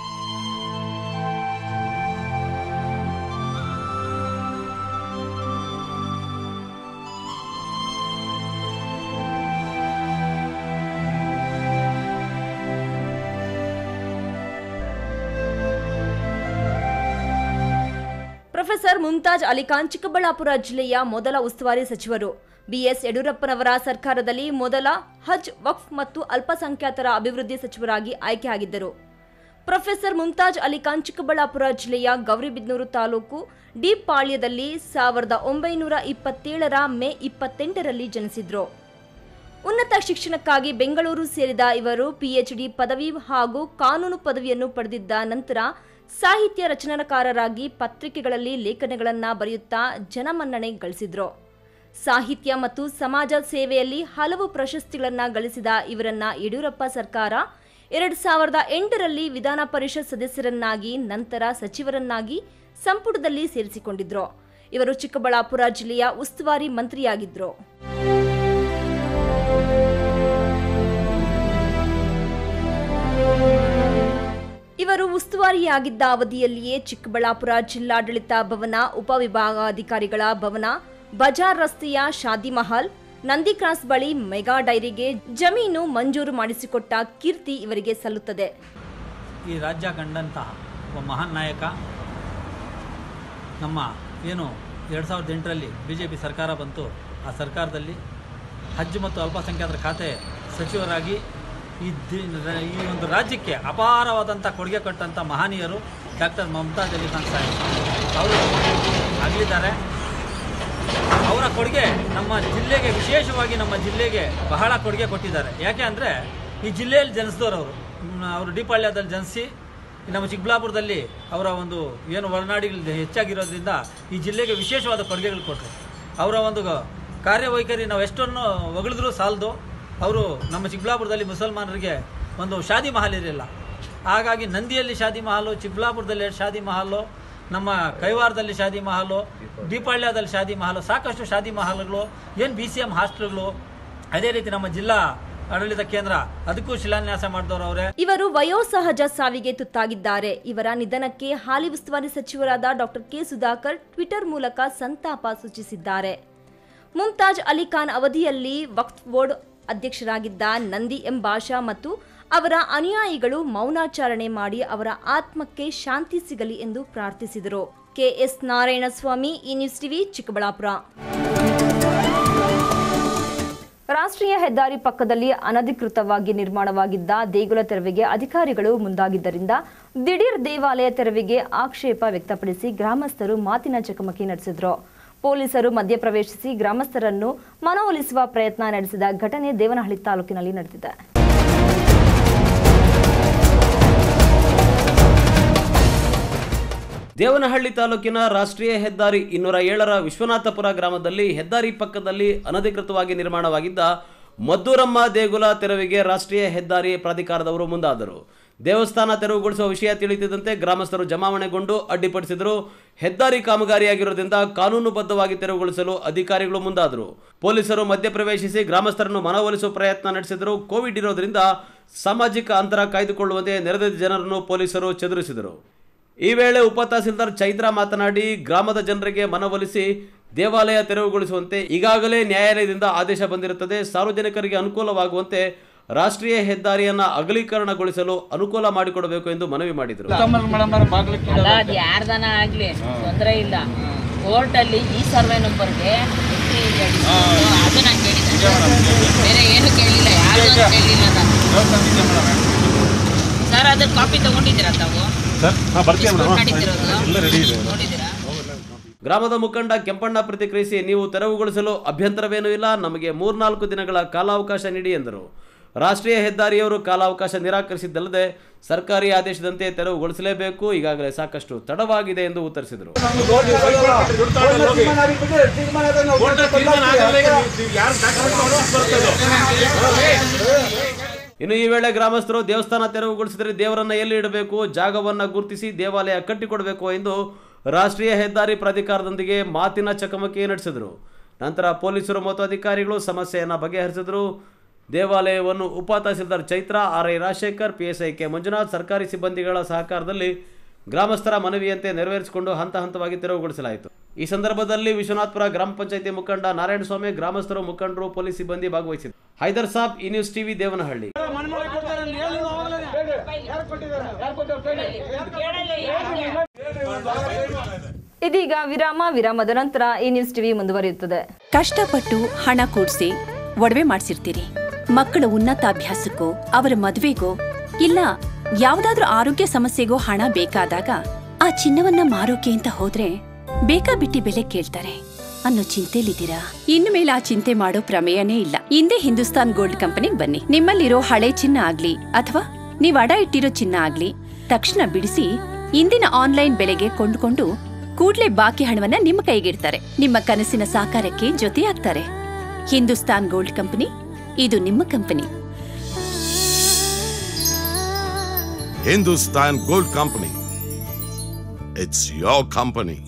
ಪ್ರೊಫೆಸರ್ ಮುಮ್ತಾಜ್ ಅಲಿಖಾನ್ ಚಿಕ್ಕಬಳ್ಳಾಪುರ ಜಿಲ್ಲೆಯ ಮೊದಲ ಉಸ್ತುವಾರಿ ಸಚಿವರು ಬಿಎಸ್ ಯಡಿಯೂರಪ್ಪನವರ ಸರ್ಕಾರದಲ್ಲಿ ಮೊದಲ ಹಜ್ ವಕ್ಫ್ ಮತ್ತು ಅಲ್ಪಸಂಖ್ಯಾತರ ಅಭಿವೃದ್ಧಿ ಸಚಿವರಾಗಿ ಆಯ್ಕೆಯಾಗಿದ್ದರು ಪ್ರೊಫೆಸರ್ ಮುಮ್ತಾಜ್ ಅಲಿಖಾನ್ ಚಿಕ್ಕಬಳ್ಳಾಪುರ ಜಿಲ್ಲೆಯ ಗೌರಿಬಿದನೂರು ತಾಲೂಕು ಡಿ ಪಾಳ್ಯದಲ್ಲಿ ಸಾವಿರದ ಒಂಬೈನೂರ ಇಪ್ಪತ್ತೇಳರ ಮೇ ಇಪ್ಪತ್ತೆಂಟರಲ್ಲಿ ಜನಿಸಿದ್ರು ಉನ್ನತ ಶಿಕ್ಷಣಕ್ಕಾಗಿ ಬೆಂಗಳೂರು ಸೇರಿದ ಇವರು ಪಿಎಚ್ಡಿ ಪದವಿ ಹಾಗೂ ಕಾನೂನು ಪದವಿಯನ್ನು ಪಡೆದಿದ್ದ ನಂತರ ಸಾಹಿತ್ಯ ರಚನಾಕಾರರಾಗಿ ಪತ್ರಿಕೆಗಳಲ್ಲಿ ಲೇಖನಗಳನ್ನು ಬರೆಯುತ್ತಾ ಜನಮನ್ನಣೆ ಗಳಿಸಿದ್ರು ಸಾಹಿತ್ಯ ಮತ್ತು ಸಮಾಜ ಸೇವೆಯಲ್ಲಿ ಹಲವು ಪ್ರಶಸ್ತಿಗಳನ್ನು ಗಳಿಸಿದ ಇವರನ್ನ ಯಡಿಯೂರಪ್ಪ ಸರ್ಕಾರ ಎರಡು ಸಾವಿರದ ಎಂಟರಲ್ಲಿ ವಿಧಾನ ಪರಿಷತ್ ಸದಸ್ಯರನ್ನಾಗಿ ನಂತರ ಸಚಿವರನ್ನಾಗಿ ಸಂಪುಟದಲ್ಲಿ ಸೇರಿಸಿಕೊಂಡಿದ್ರು ಇವರು ಚಿಕ್ಕಬಳ್ಳಾಪುರ ಜಿಲ್ಲೆಯ ಉಸ್ತುವಾರಿ ಮಂತ್ರಿಯಾಗಿದ್ರು ಇವರು ಉಸ್ತುವಾರಿಯಾಗಿದ್ದ ಅವಧಿಯಲ್ಲಿಯೇ ಚಿಕ್ಕಬಳ್ಳಾಪುರ ಜಿಲ್ಲಾಡಳಿತ ಭವನ ಉಪವಿಭಾಗಾಧಿಕಾರಿಗಳ ಭವನ ಬಜಾರ್ ರಸ್ತೆಯ ಶಾದಿ ಮಹಲ್ ನಂದಿ ಕ್ರಾಸ್ ಬಳಿ ಮೆಗಾ ಡೈರಿಗೆ ಜಮೀನು ಮಂಜೂರು ಮಾಡಿಸಿಕೊಟ್ಟ ಕೀರ್ತಿ ಇವರಿಗೆ ಸಲ್ಲುತ್ತದೆ ಈ ರಾಜ್ಯ ಕಂಡಂತಹ ಒಬ್ಬ ಮಹಾನ್ ನಾಯಕ ನಮ್ಮ ಏನು ಎರಡು ಸಾವಿರದ ಎಂಟರಲ್ಲಿ ಬಿ ಜೆ ಪಿ ಸರ್ಕಾರ ಬಂತು ಆ ಸರ್ಕಾರದಲ್ಲಿ ಹಜ್ ಮತ್ತು ಅಲ್ಪಸಂಖ್ಯಾತರ ಖಾತೆ ಸಚಿವರಾಗಿ ಈ ದಿ ಈ ಒಂದು ರಾಜ್ಯಕ್ಕೆ ಅಪಾರವಾದಂಥ ಕೊಡುಗೆ ಕೊಟ್ಟಂಥ ಮಹನೀಯರು ಡಾಕ್ಟರ್ ಮಮತಾಜ್ ಅಲಿ ಖಾನ್ ಸಾಹೇಬ್ ಅವರು ಆಗಲಿದ್ದಾರೆ ಅವರ ಕೊಡುಗೆ ನಮ್ಮ ಜಿಲ್ಲೆಗೆ ವಿಶೇಷವಾಗಿ ನಮ್ಮ ಜಿಲ್ಲೆಗೆ ಬಹಳ ಕೊಡುಗೆ ಕೊಟ್ಟಿದ್ದಾರೆ ಯಾಕೆ ಅಂದರೆ ಈ ಜಿಲ್ಲೆಯಲ್ಲಿ ಜನಿಸಿದವರು ಅವರು ಅವರು ಡಿಪಾಳ್ಯದಲ್ಲಿ ಜನಿಸಿ ನಮ್ಮ ಚಿಕ್ಕಬಳ್ಳಾಪುರದಲ್ಲಿ ಅವರ ಒಂದು ಏನು ಒಳನಾಡಿಗಳು ಹೆಚ್ಚಾಗಿರೋದ್ರಿಂದ ಈ ಜಿಲ್ಲೆಗೆ ವಿಶೇಷವಾದ ಕೊಡುಗೆಗಳು ಕೊಟ್ಟರು ಅವರ ಒಂದು ಕಾರ್ಯವೈಖರಿ ನಾವು ಎಷ್ಟನ್ನು ಹೊಗಳಿದ್ರೂ ಸಾಲದು ಅವರು ನಮ್ಮ ಚಿಕ್ಕಬಳ್ಳಾಪುರದಲ್ಲಿ ಮುಸಲ್ಮಾನರಿಗೆ ಒಂದು ಶಾದಿ ಮಹಲ್ ಇರಲಿಲ್ಲ ಹಾಗಾಗಿ ನಂದಿಯಲ್ಲಿ ಶಾದಿ ಮಹಲು ಚಿಕ್ಕಬಳ್ಳಾಪುರದಲ್ಲಿ ಶಾದಿ ಮಹಲು ನಮ್ಮ ಕೈವಾರದಲ್ಲಿ ಶಾದಿ ಮಹಲು ದೀಪಾಳ್ಯದಲ್ಲಿ ಶಾದಿ ಮಹಲು ಸಾಕಷ್ಟು ಶಾದಿ ಮಹಲ್ಗಳು ಏನು ಬಿ ಸಿ ಎಮ್ ಹಾಸ್ಟೆಲ್ಗಳು ಅದೇ ರೀತಿ ನಮ್ಮ ಜಿಲ್ಲಾ ಆಡಳಿತ ಕೇಂದ್ರ ಅದಕ್ಕೂ ಶಿಲಾನ್ಯಾಸ ಮಾಡಿದವರು ಅವರೇ ಇವರು ವಯೋಸಹಜ ಸಾವಿಗೆ ತುತ್ತಾಗಿದ್ದಾರೆ ಇವರ ನಿಧನಕ್ಕೆ ಹಾಲಿ ಉಸ್ತುವಾರಿ ಸಚಿವರಾದ ಡಾಕ್ಟರ್ ಕೆ ಸುಧಾಕರ್ ಟ್ವಿಟರ್ ಮೂಲಕ ಸಂತಾಪ ಸೂಚಿಸಿದ್ದಾರೆ ಮುಮ್ತಾಜ್ ಅಲಿ ಖಾನ್ ಅವಧಿಯಲ್ಲಿ ವಕ್ಫ್ ಬೋರ್ಡ್ ಅಧ್ಯಕ್ಷರಾಗಿದ್ದ ನಂದಿ ಎಂ ಬಾಷಾ ಮತ್ತು ಅವರ ಅನುಯಾಯಿಗಳು ಮೌನಾಚರಣೆ ಮಾಡಿ ಅವರ ಆತ್ಮಕ್ಕೆ ಶಾಂತಿ ಸಿಗಲಿ ಎಂದು ಪ್ರಾರ್ಥಿಸಿದರು ಕೆಎಸ್ ನಾರಾಯಣಸ್ವಾಮಿ ಈ ನ್ಯೂಸ್ ಟಿವಿ ಚಿಕ್ಕಬಳ್ಳಾಪುರ ರಾಷ್ಟ್ರೀಯ ಹೆದ್ದಾರಿ ಪಕ್ಕದಲ್ಲಿ ಅನಧಿಕೃತವಾಗಿ ನಿರ್ಮಾಣವಾಗಿದ್ದ ದೇಗುಲ ತೆರವಿಗೆ ಅಧಿಕಾರಿಗಳು ಮುಂದಾಗಿದ್ದರಿಂದ ದಿಢೀರ್ ದೇವಾಲಯ ತೆರವಿಗೆ ಆಕ್ಷೇಪ ವ್ಯಕ್ತಪಡಿಸಿ ಗ್ರಾಮಸ್ಥರು ಮಾತಿನ ಚಕಮಕಿ ನಡೆಸಿದ್ರು ಪೊಲೀಸರು ಮಧ್ಯಪ್ರವೇಶಿಸಿ ಗ್ರಾಮಸ್ಥರನ್ನು ಮನವೊಲಿಸುವ ಪ್ರಯತ್ನ ನಡೆಸಿದ ಘಟನೆ ದೇವನಹಳ್ಳಿ ತಾಲೂಕಿನಲ್ಲಿ ನಡೆದಿದೆ ದೇವನಹಳ್ಳಿ ತಾಲೂಕಿನ ರಾಷ್ಟ್ರೀಯ ಹೆದ್ದಾರಿ ಇನ್ನೂರ ಏಳರ ವಿಶ್ವನಾಥಪುರ ಗ್ರಾಮದಲ್ಲಿ ಹೆದ್ದಾರಿ ಪಕ್ಕದಲ್ಲಿ ಅನಧಿಕೃತವಾಗಿ ನಿರ್ಮಾಣವಾಗಿದ್ದ ಮದ್ದೂರಮ್ಮ ದೇಗುಲ ತೆರವಿಗೆ ರಾಷ್ಟ್ರೀಯ ಹೆದ್ದಾರಿ ಪ್ರಾಧಿಕಾರದವರು ಮುಂದಾದರು ದೇವಸ್ಥಾನ ತೆರವುಗೊಳಿಸುವ ವಿಷಯ ತಿಳಿದಿದ್ದಂತೆ ಗ್ರಾಮಸ್ಥರು ಜಮಾವಣೆಗೊಂಡು ಅಡ್ಡಿಪಡಿಸಿದರು ಹೆದ್ದಾರಿ ಕಾಮಗಾರಿಯಾಗಿರೋದ್ರಿಂದ ಕಾನೂನುಬದ್ಧವಾಗಿ ತೆರವುಗೊಳಿಸಲು ಅಧಿಕಾರಿಗಳು ಮುಂದಾದರು ಪೊಲೀಸರು ಮಧ್ಯಪ್ರವೇಶಿಸಿ ಗ್ರಾಮಸ್ಥರನ್ನು ಮನವೊಲಿಸುವ ಪ್ರಯತ್ನ ನಡೆಸಿದರು ಕೋವಿಡ್ ಇರೋದ್ರಿಂದ ಸಾಮಾಜಿಕ ಅಂತರ ಕಾಯ್ದುಕೊಳ್ಳುವಂತೆ ನೆರೆದ ಜನರನ್ನು ಪೊಲೀಸರು ಚದುರಿಸಿದರು ಈ ವೇಳೆ ಉಪ ತಹಸೀಲ್ದಾರ್ ಚೈತ್ರ ಮಾತನಾಡಿ ಗ್ರಾಮದ ಜನರಿಗೆ ಮನವೊಲಿಸಿ ದೇವಾಲಯ ತೆರವುಗೊಳಿಸುವಂತೆ ಈಗಾಗಲೇ ನ್ಯಾಯಾಲಯದಿಂದ ಆದೇಶ ಬಂದಿರುತ್ತದೆ ಸಾರ್ವಜನಿಕರಿಗೆ ಅನುಕೂಲವಾಗುವಂತೆ ರಾಷ್ಟ್ರೀಯ ಹೆದ್ದಾರಿಯನ್ನ ಅಗಲೀಕರಣಗೊಳಿಸಲು ಅನುಕೂಲ ಮಾಡಿಕೊಡಬೇಕು ಎಂದು ಮನವಿ ಮಾಡಿದರು ಅಲ್ಲ ಅದು ಯಾರ್ದನ ಆಗ್ಲಿ ತೊಂದರೆ ಇಲ್ಲ ಕೋರ್ಟ್ ಅಲ್ಲಿ ಈ ಸರ್ವೆ ನಂಬರ್ಗೆ ಅದು ನಾನು ಕೇಳಿದ್ದೆ ಬೇರೆ ಏನು ಕೇಳಿಲ್ಲ ಯಾರು ಅಂತ ಕೇಳಿಲ್ಲ ನಾನು ಸರ್ ಅದ್ರ ಕಾಪಿ ತಗೊಂಡಿದ್ದೀರಾ ತಾವು Dispute ಮಾಡಿದ್ದಿರೋದು? ನೋಡಿದ್ದೀರಾ ಗ್ರಾಮದ ಮುಖಂಡ ಕೆಂಪಣ್ಣ ಪ್ರತಿಕ್ರಿಯಿಸಿ ನೀವು ತೆರವುಗೊಳಿಸಲು ಅಭ್ಯಂತರವೇನೂ ಇಲ್ಲ ನಮಗೆ ಮೂರ್ನಾಲ್ಕು ದಿನಗಳ ಕಾಲಾವಕಾಶ ನೀಡಿ ಎಂದರು ರಾಷ್ಟ್ರೀಯ ಹೆದ್ದಾರಿಯವರು ಕಾಲಾವಕಾಶ ನಿರಾಕರಿಸಿದ್ದಲ್ಲದೆ ಸರ್ಕಾರಿ ಆದೇಶದಂತೆ ತೆರವುಗೊಳಿಸಲೇಬೇಕು ಈಗಾಗಲೇ ಸಾಕಷ್ಟು ತಡವಾಗಿದೆ ಎಂದು ಉತ್ತರಿಸಿದರು ಇನ್ನು ಈ ವೇಳೆ ಗ್ರಾಮಸ್ಥರು ದೇವಸ್ಥಾನ ತೆರವುಗೊಳಿಸಿದರೆ ದೇವರನ್ನ ಎಲ್ಲಿ ಇಡಬೇಕು ಜಾಗವನ್ನ ಗುರುತಿಸಿ ದೇವಾಲಯ ಕಟ್ಟಿಕೊಡಬೇಕು ಎಂದು ರಾಷ್ಟ್ರೀಯ ಹೆದ್ದಾರಿ ಪ್ರಾಧಿಕಾರದೊಂದಿಗೆ ಮಾತಿನ ಚಕಮಕಿ ನಡೆಸಿದರು ನಂತರ ಪೊಲೀಸರು ಮತ್ತು ಅಧಿಕಾರಿಗಳು ಸಮಸ್ಯೆಯನ್ನು ಬಗೆಹರಿಸಿದರು ದೇವಾಲಯವನ್ನು ಉಪ tahsildar Chaitra R I Rajashekhar PSI K Manjunath ಸರ್ಕಾರಿ ಸಿಬ್ಬಂದಿಗಳ ಸಹಕಾರದಲ್ಲಿ ಗ್ರಾಮಸ್ಥರ ಮನವಿಯಂತೆ ನೆರವೇರಿಸಿಕೊಂಡು ಹಂತ ಹಂತವಾಗಿ ತೆರವುಗೊಳಿಸಲಾಯಿತು ಈ ಸಂದರ್ಭದಲ್ಲಿ ವಿಶ್ವನಾಥ್ಪುರ ಗ್ರಾಮ ಪಂಚಾಯಿತಿ ಮುಖಂಡ ನಾರಾಯಣಸ್ವಾಮಿ ಗ್ರಾಮಸ್ಥರು ಮುಖಂಡರು ಪೊಲೀಸ್ ಸಿಬ್ಬಂದಿ ಭಾಗವಹಿಸಿದರು ಹೈದರ್ ಸಾಬ್ ಈ ನ್ಯೂಸ್ ಟಿವಿ ದೇವನಹಳ್ಳಿ ಇದೀಗ ವಿರಾಮ ವಿರಾಮದ ನಂತರ ಈ ನ್ಯೂಸ್ ಟಿವಿ ಮುಂದುವರಿಯುತ್ತದೆ ಕಷ್ಟಪಟ್ಟು ಹಣ ಕೂಡಿಸಿ ಒಡವೆ ಮಾಡಿಸಿರ್ತೀರಿ ಮಕ್ಕಳ ಉನ್ನತಾಭ್ಯಾಸಕ್ಕೋ ಅವರ ಮದುವೆಗೋ ಇಲ್ಲ ಯಾವ್ದಾದ್ರೂ ಆರೋಗ್ಯ ಸಮಸ್ಯೆಗೋ ಹಣ ಬೇಕಾದಾಗ ಆ ಚಿನ್ನವನ್ನ ಮಾರೋಕೆ ಅಂತ ಹೋದ್ರೆ ಬೇಕಾ ಬಿಟ್ಟಿ ಬೆಲೆ ಕೇಳ್ತಾರೆ ಅನ್ನೋ ಚಿಂತೆಲಿದ್ದೀರಾ ಇನ್ನು ಮೇಲೆ ಆ ಚಿಂತೆ ಮಾಡೋ ಪ್ರಮೇಯನೇ ಇಲ್ಲ ಹಿಂದೆ ಹಿಂದೂಸ್ತಾನ್ ಗೋಲ್ಡ್ ಕಂಪನಿಗೆ ಬನ್ನಿ ನಿಮ್ಮಲ್ಲಿರೋ ಹಳೆ ಚಿನ್ನ ಆಗ್ಲಿ ಅಥವಾ ನೀವ್ ಅಡ ಇಟ್ಟಿರೋ ಚಿನ್ನ ಆಗ್ಲಿ ತಕ್ಷಣ ಬಿಡಿಸಿ ಇಂದಿನ ಆನ್ಲೈನ್ ಬೆಲೆಗೆ ಕೊಂಡುಕೊಂಡು ಕೂಡ್ಲೆ ಬಾಕಿ ಹಣವನ್ನ ನಿಮ್ಮ ಕೈಗಿಡ್ತಾರೆ ನಿಮ್ಮ ಕನಸಿನ ಸಾಕಾರಕ್ಕೆ ಜೊತೆಯಾಗ್ತಾರೆ ಹಿಂದೂಸ್ತಾನ್ ಗೋಲ್ಡ್ ಕಂಪನಿ ಇದು ನಿಮ್ಮ company Hindustan Gold Company. It's your company.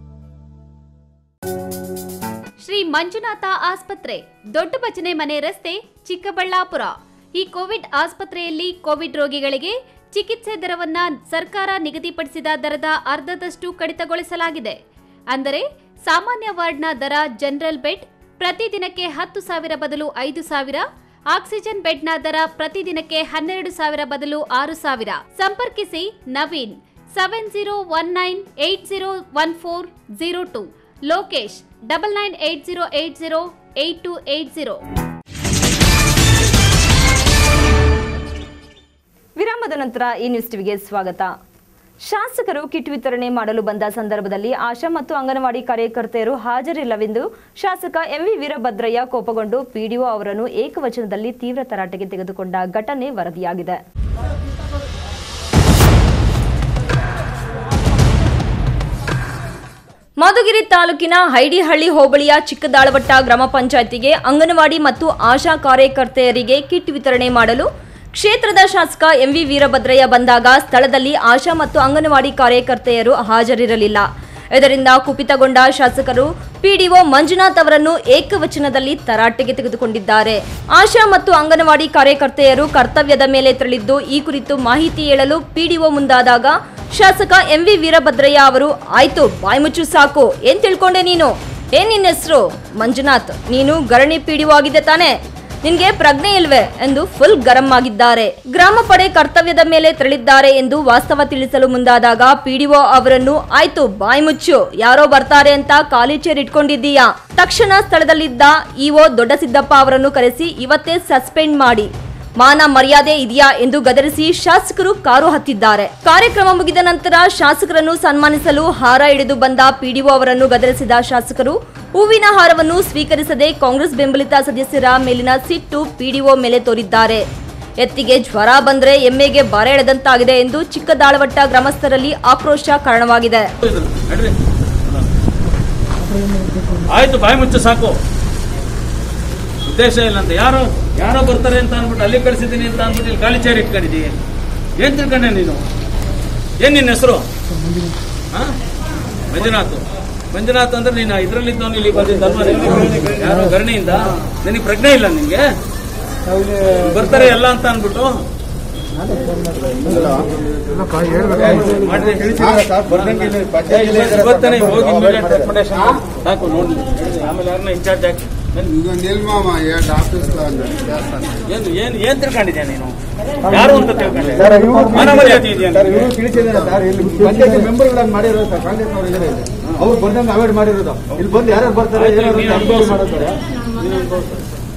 Shri Manjunatha ಆಸ್ಪತ್ರೆ ದೊಡ್ಡ ಬಚನೆ ಮನೆ ರಸ್ತೆ ಚಿಕ್ಕಬಳ್ಳಾಪುರ ಈ ಕೋವಿಡ್ ಆಸ್ಪತ್ರೆಯಲ್ಲಿ ಕೋವಿಡ್ ರೋಗಿಗಳಿಗೆ ಚಿಕಿತ್ಸೆ ದರವನ್ನ ಸರ್ಕಾರ ನಿಗದಿಪಡಿಸಿದ ದರದ ಅರ್ಧದಷ್ಟು ಕಡಿತಗೊಳಿಸಲಾಗಿದೆ ಅಂದರೆ ಸಾಮಾನ್ಯ ವಾರ್ಡ್ನ ದರ ಜನರಲ್ ಬೆಡ್ ಪ್ರತಿದಿನಕ್ಕೆ ಹತ್ತು ಸಾವಿರ ಬದಲು ಐದು ಸಾವಿರ ಆಕ್ಸಿಜನ್ ಬೆಡ್ನ ದರ ಪ್ರತಿದಿನಕ್ಕೆ ಹನ್ನೆರಡು ಸಾವಿರ ಬದಲು ಆರು ಸಾವಿರ ಸಂಪರ್ಕಿಸಿ Naveen seven zero one nine eight zero one four zero two Lokesh double nine eight zero eight zero eight two eight zero ವಿರಾಮದ ನಂತರ ಈ ನ್ಯೂಸ್ ಟಿವಿಗೆ ಸ್ವಾಗತ ಶಾಸಕರು ಕಿಟ್ ವಿತರಣೆ ಮಾಡಲು ಬಂದ ಸಂದರ್ಭದಲ್ಲಿ ಆಶಾ ಮತ್ತು ಅಂಗನವಾಡಿ ಕಾರ್ಯಕರ್ತೆಯರು ಹಾಜರಿಲ್ಲವೆಂದು ಶಾಸಕ ಎಂವಿ ವೀರಭದ್ರಯ್ಯ ಕೋಪಗೊಂಡು ಪಿಡಿಒ ಅವರನ್ನು ಏಕವಚನದಲ್ಲಿ ತೀವ್ರ ತರಾಟೆಗೆ ತೆಗೆದುಕೊಂಡ ಘಟನೆ ವರದಿಯಾಗಿದೆ ಮಧುಗಿರಿ ತಾಲೂಕಿನ ಹೈಡಿಹಳ್ಳಿ ಹೋಬಳಿಯ ಚಿಕ್ಕದಾಳವಟ್ಟ ಗ್ರಾಮ ಪಂಚಾಯತಿಗೆ ಅಂಗನವಾಡಿ ಮತ್ತು ಆಶಾ ಕಾರ್ಯಕರ್ತೆಯರಿಗೆ ಕಿಟ್ ವಿತರಣೆ ಮಾಡಲು ಕ್ಷೇತ್ರದ ಶಾಸಕ ಎಂವಿ ವೀರಭದ್ರಯ್ಯ ಬಂದಾಗ ಸ್ಥಳದಲ್ಲಿ ಆಶಾ ಮತ್ತು ಅಂಗನವಾಡಿ ಕಾರ್ಯಕರ್ತೆಯರು ಹಾಜರಿರಲಿಲ್ಲ ಇದರಿಂದ ಕುಪಿತಗೊಂಡ ಶಾಸಕರು ಪಿಡಿಒ ಮಂಜುನಾಥ್ ಅವರನ್ನು ಏಕವಚನದಲ್ಲಿ ತರಾಟೆಗೆ ತೆಗೆದುಕೊಂಡಿದ್ದಾರೆ ಆಶಾ ಮತ್ತು ಅಂಗನವಾಡಿ ಕಾರ್ಯಕರ್ತೆಯರು ಕರ್ತವ್ಯದ ಮೇಲೆ ತೆರಳಿದ್ದು ಈ ಕುರಿತು ಮಾಹಿತಿ ಹೇಳಲು ಪಿಡಿಒ ಮುಂದಾದಾಗ ಶಾಸಕ ಎಂವಿ ವೀರಭದ್ರಯ್ಯ ಅವರು ಆಯ್ತು ಬಾಯ್ಮುಚ್ಚು ಸಾಕು ಏನ್ ತಿಳ್ಕೊಂಡೆ ನೀನು ಏನ್ ನಿನ್ನ ಹೆಸರು ಮಂಜುನಾಥ್ ನೀನು ಗರಣಿ ಪಿಡಿಒ ಆಗಿದೆ ತಾನೇ ನಿನ್ಗೆ ಪ್ರಜ್ಞೆ ಇಲ್ವೇ ಎಂದು ಫುಲ್ ಗರಂ ಆಗಿದ್ದಾರೆ ಗ್ರಾಮ ಪಡೆ ಕರ್ತವ್ಯದ ಮೇಲೆ ತೆರಳಿದ್ದಾರೆ ಎಂದು ವಾಸ್ತವ ತಿಳಿಸಲು ಮುಂದಾದಾಗ ಪಿಡಿಒ ಅವರನ್ನು ಆಯ್ತು ಬಾಯ್ ಮುಚ್ಚು ಯಾರೋ ಬರ್ತಾರೆ ಅಂತ ಖಾಲಿ ಚೇರ್ ಇಟ್ಕೊಂಡಿದ್ದೀಯಾ ತಕ್ಷಣ ಸ್ಥಳದಲ್ಲಿದ್ದ ಇಒ ದೊಡ್ಡ ಸಿದ್ದಪ್ಪ ಅವರನ್ನು ಕರೆಸಿ ಇವತ್ತೇ ಸಸ್ಪೆಂಡ್ ಮಾಡಿ ಮಾನ ಮರ್ಯಾದೆ ಇದೆಯಾ ಎಂದು ಗದರಿಸಿ ಶಾಸಕರು ಕಾರು ಹತ್ತಿದ್ದಾರೆ ಕಾರ್ಯಕ್ರಮ ಮುಗಿದ ನಂತರ ಶಾಸಕರನ್ನು ಸನ್ಮಾನಿಸಲು ಹಾರ ಹಿಡಿದು ಬಂದ ಪಿಡಿಒ ಅವರನ್ನು ಗದರಿಸಿದ ಶಾಸಕರು ಹೂವಿನ ಹಾರವನ್ನು ಸ್ವೀಕರಿಸದೆ ಕಾಂಗ್ರೆಸ್ ಬೆಂಬಲಿತ ಸದಸ್ಯರ ಮೇಲಿನ ಸಿಟ್ಟು ಪಿಡಿಒ ಮೇಲೆ ತೋರಿದ್ದಾರೆ ಎತ್ತಿಗೆ ಜ್ವರ ಬಂದ್ರೆ ಎಮ್ಮೆಗೆ ಬರ ಎಳೆದಂತಾಗಿದೆ ಎಂದು ಚಿಕ್ಕದಾಳವಟ್ಟ ಗ್ರಾಮಸ್ಥರಲ್ಲಿ ಆಕ್ರೋಶ ಕಾರಣವಾಗಿದೆ ಆಯ್ತು ಬಾಯಿ ಮುಚ್ಚ ಸಾಕು ಉದ್ದೇಶ ಇಲ್ಲ ಅಂತ ಯಾರೋ ಯಾರೋ ಬರ್ತಾರೆ ಅಂತ ಅಂದ್ಬಿಟ್ಟು ಅಲ್ಲಿ ಕಳಿಸಿದ್ದೀನಿ ಅಂತ ಅಂದ್ಬಿಟ್ಟು ಇಲ್ಲಿ ಗಾಳಿ ಚೇರ್ ಇಟ್ಕೊಂಡಿದ್ದೀವಿ ಏನ್ ತಿಳ್ಕೊಂಡೆ ನೀನು ಏನ್ ನಿನ್ನ ಹೆಸರು ಹಾ ಮಂಜುನಾಥ್ ಮಂಜುನಾಥ್ ಅಂದ್ರೆ ನೀನು ಇದ್ರಲ್ಲಿದ್ದವನು ಇಲ್ಲಿ ಬಂದಿದ್ದಲ್ವಾ ನೀನು? ಯಾರೋ ಗರಣಿಯಿಂದ ನಿನಗೆ ಪ್ರಜ್ಞೆ ಇಲ್ಲ ನಿನ್ಗೆ ಬರ್ತಾರೆ ಎಲ್ಲ ಅಂತ ಅಂದ್ಬಿಟ್ಟು ಮಾಡ್ರಿ. ಇವತ್ತನೇ ಹೋಗಿ immediate recommendation ಸಾಕು ನೋಡಿ ಆಮೇಲೆ ಯಾರನ್ನ ಇನ್ಚಾರ್ಜ್ ಹಾಕಿ ಏನು ಏನು ಏನ್ ತಿಳ್ಕೊಂಡಿದ್ಯಾ ನೀನು ಯಾರು ಅಂತ ತಿಳ್ಕೊಂಡೆ ಮಾನವರ್ಯಾದೆ ಇದೆಯಾ ನಿನ್ಗೆ? ಅವ್ರು ಬಂದಂಗೆ ಅವಾಯ್ಡ್ ಮಾಡಿರೋದು ಇಲ್ಲಿ ಬಂದು ಯಾರ್ಯಾರು ಬರ್ತಾರೆ ಆಯ್ತು, ಏನಾದ್ರು ನೀನು ಅನುಭವ ಅನುಭವಿಸು. ಮಾಡ್ತಾರೆ ನೀನು ಅನುಭವಿಸು.